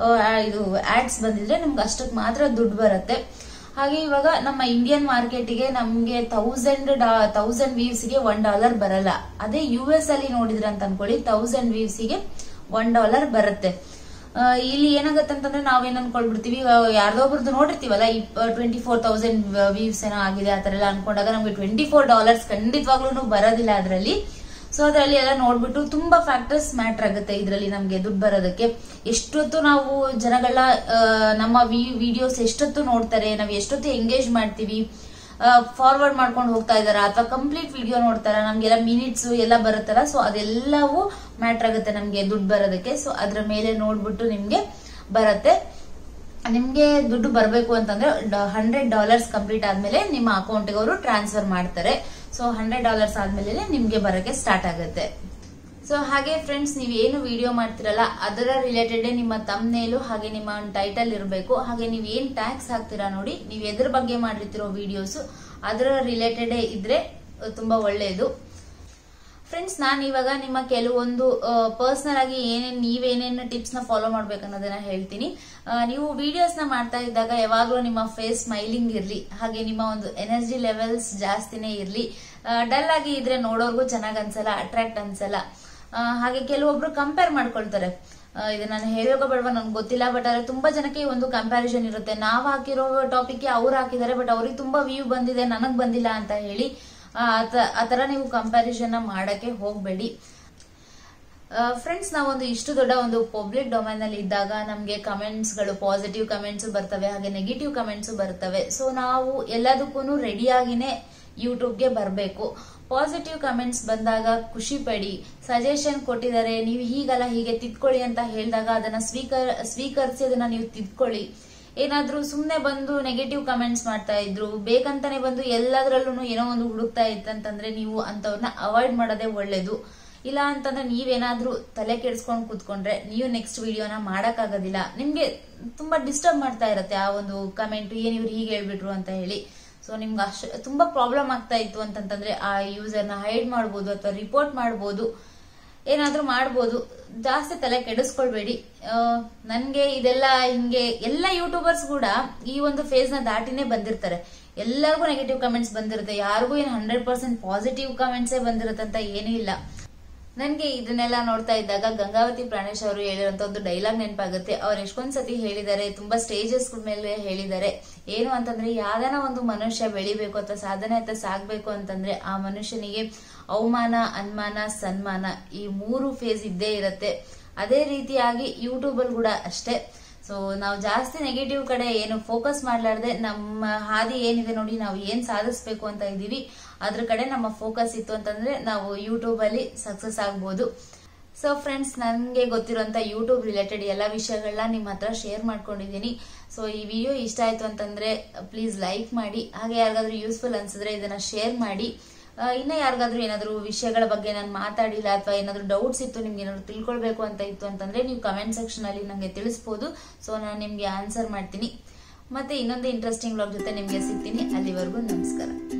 ಇದು ಆಡ್ಸ್ ಬಂದಿದ್ರೆ ನಮ್ಗೆ ಅಷ್ಟಕ್ಕೆ ಮಾತ್ರ ದುಡ್ಡು ಬರುತ್ತೆ ಹಾಗೆ ಇವಾಗ ನಮ್ಮ ಇಂಡಿಯನ್ ಮಾರ್ಕೆಟ್ಗೆ ನಮ್ಗೆ ತೌಸಂಡ್ ತೌಸಂಡ್ ವ್ಯೂಸ್ ಗೆ ಒನ್ ಡಾಲರ್ ಬರಲ್ಲ ಅದೇ ಯು ಎಸ್ ಅಲ್ಲಿ ನೋಡಿದ್ರೆ ಅಂತ ಅನ್ಕೊಳ್ಳಿ ತೌಸಂಡ್ ವ್ಯೂಸ್ ಗೆ ಒನ್ ಡಾಲರ್ ಬರುತ್ತೆ ಇಲ್ಲಿ ಏನಾಗುತ್ತೆ ಅಂತಂದ್ರೆ ನಾವೇನ್ ಅನ್ಕೊಳ್ಬಿಡ್ತೀವಿ ಯಾರ್ದೋ ಒಬ್ರದ್ದು ನೋಡಿರ್ತೀವಲ್ಲ ಟ್ವೆಂಟಿ ಫೋರ್ ತೌಸಂಡ್ ವ್ಯೂಸ್ ಏನೋ ಆಗಿದೆ ಆತರ ಎಲ್ಲ ಅನ್ಕೊಂಡಾಗ ನಮ್ಗೆ ಟ್ವೆಂಟಿ ಫೋರ್ ಡಾಲರ್ಸ್ ಖಂಡಿತವಾಗ್ಲೂ ಬರೋದಿಲ್ಲ ಅದರಲ್ಲಿ ಸೊ ಅದರಲ್ಲಿ ಎಲ್ಲ ನೋಡ್ಬಿಟ್ಟು ತುಂಬಾ ಫ್ಯಾಕ್ಟರ್ಸ್ ಮ್ಯಾಟರ್ ಆಗುತ್ತೆ ಇದರಲ್ಲಿ ನಮ್ಗೆ ದುಡ್ಡು ಬರೋದಕ್ಕೆ ಎಷ್ಟೊತ್ತು ನಾವು ಜನಗಳ ನಮ್ಮ ವಿಡಿಯೋಸ್ ಎಷ್ಟೊತ್ತು ನೋಡ್ತಾರೆ ನಾವು ಎಷ್ಟೊತ್ತು ಎಂಗೇಜ್ ಮಾಡ್ತೀವಿ ಫಾರ್ವರ್ಡ್ ಮಾಡ್ಕೊಂಡು ಹೋಗ್ತಾ ಇದಾರ ಅಥವಾ ಕಂಪ್ಲೀಟ್ ವಿಡಿಯೋ ನೋಡ್ತಾರ ನಮ್ಗೆಲ್ಲ ಮಿನಿಟ್ಸ್ ಎಲ್ಲ ಬರುತ್ತಲ್ಲ ಸೊ ಅದೆಲ್ಲವೂ ಮ್ಯಾಟರ್ ಆಗುತ್ತೆ ನಮ್ಗೆ ದುಡ್ಡು ಬರೋದಕ್ಕೆ ಸೊ ಅದ್ರ ಮೇಲೆ ನೋಡ್ಬಿಟ್ಟು ನಿಮ್ಗೆ ಬರುತ್ತೆ ನಿಮ್ಗೆ ದುಡ್ಡು ಬರಬೇಕು ಅಂತಂದ್ರೆ ಹಂಡ್ರೆಡ್ ಡಾಲರ್ಸ್ ಕಂಪ್ಲೀಟ್ ಆದ್ಮೇಲೆ ನಿಮ್ಮ ಅಕೌಂಟ್ಗೆ ಅವರು ಟ್ರಾನ್ಸ್ಫರ್ ಮಾಡ್ತಾರೆ ಸೊ ಹಂಡ್ರೆಡ್ ಡಾಲರ್ಸ್ ಆದ್ಮೇಲೆ ನಿಮ್ಗೆ ಬರಕ್ಕೆ ಸ್ಟಾರ್ಟ್ ಆಗುತ್ತೆ ಸೊ ಹಾಗೆ ಫ್ರೆಂಡ್ಸ್ ನೀವು ಏನು ವಿಡಿಯೋ ಮಾಡ್ತಿರಲ್ಲ ಅದರ ರಿಲೇಟೆಡ್ ನಿಮ್ಮ ತಮ್ನೇಲು ಹಾಗೆ ನಿಮ್ಮ ಟೈಟಲ್ ಇರಬೇಕು ಹಾಗೆ ನೀವು ಏನ್ ಟ್ಯಾಕ್ಸ್ ಹಾಕ್ತೀರಾ ನೋಡಿ ನೀವು ಎದ್ರ ಬಗ್ಗೆ ಮಾಡಿರ್ತಿರೋ ವಿಡಿಯೋಸ್ ಅದರ ರಿಲೇಟೆಡ್ ಇದ್ರೆ ತುಂಬಾ ಒಳ್ಳೆಯದು ಫ್ರೆಂಡ್ಸ್ ನಾನು ಇವಾಗ ನಿಮ್ಮ ಕೆಲವೊಂದು ಪರ್ಸನಲ್ ಆಗಿ ಏನೇನ್ ನೀವೇನೇನು ಟಿಪ್ಸ್ ನ ಫಾಲೋ ಮಾಡ್ಬೇಕು ಅನ್ನೋದನ್ನ ಹೇಳ್ತೀನಿ ನೀವು ವಿಡಿಯೋಸ್ ನ ಮಾಡ್ತಾ ಇದ್ದಾಗ ಯಾವಾಗ್ಲೂ ನಿಮ್ಮ ಫೇಸ್ ಸ್ಮೈಲಿಂಗ್ ಇರ್ಲಿ ಹಾಗೆ ನಿಮ್ಮ ಒಂದು ಎನರ್ಜಿ ಲೆವೆಲ್ಸ್ ಜಾಸ್ತಿನೇ ಇರ್ಲಿ ಡಲ್ ಆಗಿ ಇದ್ರೆ ನೋಡೋರ್ಗು ಚೆನ್ನಾಗ್ ಅನ್ಸಲ್ಲ ಅಟ್ರಾಕ್ಟ್ ಅನ್ಸಲ್ಲ ಹಾಗೆ ಕೆಲವೊಬ್ರು ಕಂಪೇರ್ ಮಾಡ್ಕೊಳ್ತಾರೆ ಆ, ಇದು ನಾನು ಹೇಳೋಕ ಬೇಡವಾ ನನ್ಗೆ ಗೊತ್ತಿಲ್ಲ ಬಟ್ ಆದ್ರೆ ತುಂಬಾ ಜನಕ್ಕೆ ಈ ಒಂದು ಕಂಪ್ಯಾರಿಸನ್ ಇರುತ್ತೆ ನಾವ್ ಹಾಕಿರೋ ಟಾಪಿಕ್ ಅವ್ರು ಹಾಕಿದ್ದಾರೆ ಬಟ್ ಅವ್ರಿಗೆ ತುಂಬಾ ವ್ಯೂ ಬಂದಿದೆ ನನಗ್ ಬಂದಿಲ್ಲ ಅಂತ ಹೇಳಿ ಆ, ಆತ- ಆತರ ನೀವು ಕಂಪ್ಯಾರಿಸನ್ ಮಾಡಕ್ಕೆ ಹೋಗ್ಬೇಡಿ ಫ್ರೆಂಡ್ಸ್ ನಾವೊಂದು ಇಷ್ಟು ದೊಡ್ಡ ಒಂದು ಪಬ್ಲಿಕ್ ಡೊಮೈನ್ ಅಲ್ಲಿ ಇದ್ದಾಗ ನಮಗೆ ಕಮೆಂಟ್ಸ್ ಗಳು ಪಾಸಿಟಿವ್ ಕಮೆಂಟ್ಸ್ ಬರ್ತವೆ ಹಾಗೆ ನೆಗೆಟಿವ್ ಕಮೆಂಟ್ಸ್ ಬರ್ತವೆ ಸೊ ನಾವು ಎಲ್ಲದಕ್ಕೂ ರೆಡಿಯಾಗಿನೇ ಯೂಟ್ಯೂಬ್ಗೆ ಬರಬೇಕು ಪಾಸಿಟಿವ್ ಕಮೆಂಟ್ಸ್ ಬಂದಾಗ ಖುಷಿ ಪಡಿ ಸಜೆಷನ್ ಕೊಟ್ಟಿದ್ದಾರೆ ನೀವು ಹೀಗಲ್ಲ ಹೀಗೆ ತಿದ್ಕೊಳ್ಳಿ ಅಂತ ಹೇಳಿದಾಗ ಅದನ್ನ ಸ್ವೀಕರ್ ಸ್ವೀಕರಿಸಿ ಅದನ್ನ ನೀವು ತಿದ್ಕೊಳ್ಳಿ ಏನಾದ್ರೂ ಸುಮ್ನೆ ಬಂದು ನೆಗೆಟಿವ್ ಕಮೆಂಟ್ಸ್ ಮಾಡ್ತಾ ಇದ್ರು ಬೇಕಂತಾನೆ ಬಂದು ಎಲ್ಲದರಲ್ಲೂ ಏನೋ ಒಂದು ಹುಡುಕ್ತಾ ಇತ್ತಂತಂದ್ರೆ ನೀವು ಅಂತವ್ರನ್ನ ಅವಾಯ್ಡ್ ಮಾಡೋದೇ ಒಳ್ಳೇದು ಇಲ್ಲ ಅಂತಂದ್ರೆ ನೀವೇನಾದ್ರೂ ತಲೆ ಕೆಡ್ಸ್ಕೊಂಡ್ ಕೂತ್ಕೊಂಡ್ರೆ ನೀವು ನೆಕ್ಸ್ಟ್ ವಿಡಿಯೋನ ಮಾಡಕ್ಕಾಗೋದಿಲ್ಲ ನಿಮ್ಗೆ ತುಂಬಾ ಡಿಸ್ಟರ್ಬ್ ಮಾಡ್ತಾ ಇರತ್ತೆ ಆ ಒಂದು ಕಮೆಂಟ್ ಏನ್ ಇವ್ರು ಹೀಗೆ ಹೇಳ್ಬಿಟ್ರು ಅಂತ ಹೇಳಿ ಸೊ ನಿಮ್ಗೆ ಅಷ್ಟ ತುಂಬಾ ಪ್ರಾಬ್ಲಮ್ ಆಗ್ತಾ ಇತ್ತು ಅಂತಂತಂದ್ರೆ ಆ ಯೂಸರ್ನ ಹೈಡ್ ಮಾಡ್ಬೋದು ಅಥವಾ ರಿಪೋರ್ಟ್ ಮಾಡ್ಬೋದು ಏನಾದ್ರೂ ಮಾಡ್ಬೋದು ಜಾಸ್ತಿ ತಲೆ ಕೆಡಿಸ್ಕೊಳ್ಬೇಡಿ ಆ, ನನ್ಗೆ ಇದೆಲ್ಲ ಹಿಂಗೆ ಎಲ್ಲ ಯೂಟ್ಯೂಬರ್ಸ್ ಕೂಡ ಈ ಒಂದು ಫೇಸ್ ನ ದಾಟಿನೇ ಬಂದಿರ್ತಾರೆ ಎಲ್ಲರಿಗೂ ನೆಗೆಟಿವ್ ಕಮೆಂಟ್ಸ್ ಬಂದಿರುತ್ತೆ ಯಾರಿಗೂ ಏನು ಹಂಡ್ರೆಡ್ ಪರ್ಸೆಂಟ್ ಪಾಸಿಟಿವ್ ಕಮೆಂಟ್ಸೇ ಬಂದಿರುತ್ತೆ ಅಂತ ಏನೂ ಇಲ್ಲ ನನ್ಗೆ ಇದನ್ನೆಲ್ಲ ನೋಡ್ತಾ ಇದ್ದಾಗ ಗಂಗಾವತಿ ಪ್ರಾಣೇಶ್ ಅವರು ಹೇಳಿರುವಂತ ಒಂದು ಡೈಲಾಗ್ ನೆನಪಾಗುತ್ತೆ ಅವ್ರು ಎಷ್ಟೊಂದ್ ಸತಿ ಹೇಳಿದ್ದಾರೆ ತುಂಬಾ ಸ್ಟೇಜಸ್ ಮೇಲೆ ಹೇಳಿದ್ದಾರೆ ಏನು ಅಂತಂದ್ರೆ ಯಾವ್ದಾನ ಒಂದು ಮನುಷ್ಯ ಬೆಳಿಬೇಕು ಅಥವಾ ಸಾಧನೆ ಅಂತ ಸಾಗ್ಬೇಕು ಅಂತಂದ್ರೆ ಆ ಮನುಷ್ಯನಿಗೆ ಅವಮಾನ ಅನುಮಾನ ಸನ್ಮಾನ ಈ ಮೂರು ಫೇಸ್ ಇದ್ದೇ ಇರತ್ತೆ ಅದೇ ರೀತಿಯಾಗಿ ಯೂಟ್ಯೂಬ್ ಅಲ್ಲಿ ಕೂಡ ಅಷ್ಟೇ ಸೊ ನಾವು ಜಾಸ್ತಿ ನೆಗೆಟಿವ್ ಕಡೆ ಏನು ಫೋಕಸ್ ಮಾಡ್ಲಾರ್ದೆ ನಮ್ಮ ಹಾದಿ ಏನಿದೆ ನೋಡಿ ನಾವು ಏನ್ ಸಾಧಿಸ್ಬೇಕು ಅಂತ ಇದೀವಿ ಅದ್ರ ಕಡೆ ನಮ್ಮ ಫೋಕಸ್ ಇತ್ತು ಅಂತಂದ್ರೆ ನಾವು ಯೂಟ್ಯೂಬ್ ಅಲ್ಲಿ ಸಕ್ಸಸ್ ಆಗ್ಬೋದು ಸೊ ಫ್ರೆಂಡ್ಸ್ ನನಗೆ ಗೊತ್ತಿರುವಂತ ಯೂಟ್ಯೂಬ್ ರಿಲೇಟೆಡ್ ಎಲ್ಲ ವಿಷಯಗಳನ್ನ ನಿಮ್ಮ ಹತ್ರ ಶೇರ್ ಮಾಡ್ಕೊಂಡಿದ್ದೀನಿ ಸೊ ಈ ವಿಡಿಯೋ ಇಷ್ಟ ಆಯ್ತು ಅಂತಂದ್ರೆ ಪ್ಲೀಸ್ ಲೈಕ್ ಮಾಡಿ ಹಾಗೆ ಯಾರಿಗಾದ್ರೂ ಯೂಸ್ಫುಲ್ ಅನ್ಸಿದ್ರೆ ಇದನ್ನ ಶೇರ್ ಮಾಡಿ ಆ, ಇನ್ನ ಯಾರಿಗಾದ್ರೂ ಏನಾದ್ರು ವಿಷಯಗಳ ಬಗ್ಗೆ ನಾನು ಮಾತಾಡಿಲ್ಲ ಅಥವಾ ಏನಾದ್ರು ಡೌಟ್ಸ್ ಇತ್ತು ನಿಮ್ಗೆ ಏನಾದ್ರು ತಿಳ್ಕೊಳ್ಬೇಕು ಅಂತ ಇತ್ತು ಅಂತಂದ್ರೆ ನೀವು ಕಮೆಂಟ್ ಸೆಕ್ಷನ್ ಅಲ್ಲಿ ನಂಗೆ ತಿಳಿಸ್ಬೋದು ಸೊ ನಾನು ನಿಮ್ಗೆ ಆನ್ಸರ್ ಮಾಡ್ತೀನಿ ಮತ್ತೆ ಇನ್ನೊಂದು ಇಂಟ್ರೆಸ್ಟಿಂಗ್ ಬ್ಲಾಗ್ ಜೊತೆ ನಿಮ್ಗೆ ಸಿಗ್ತೀನಿ ಅಲ್ಲಿವರೆಗೂ ನಮಸ್ಕಾರ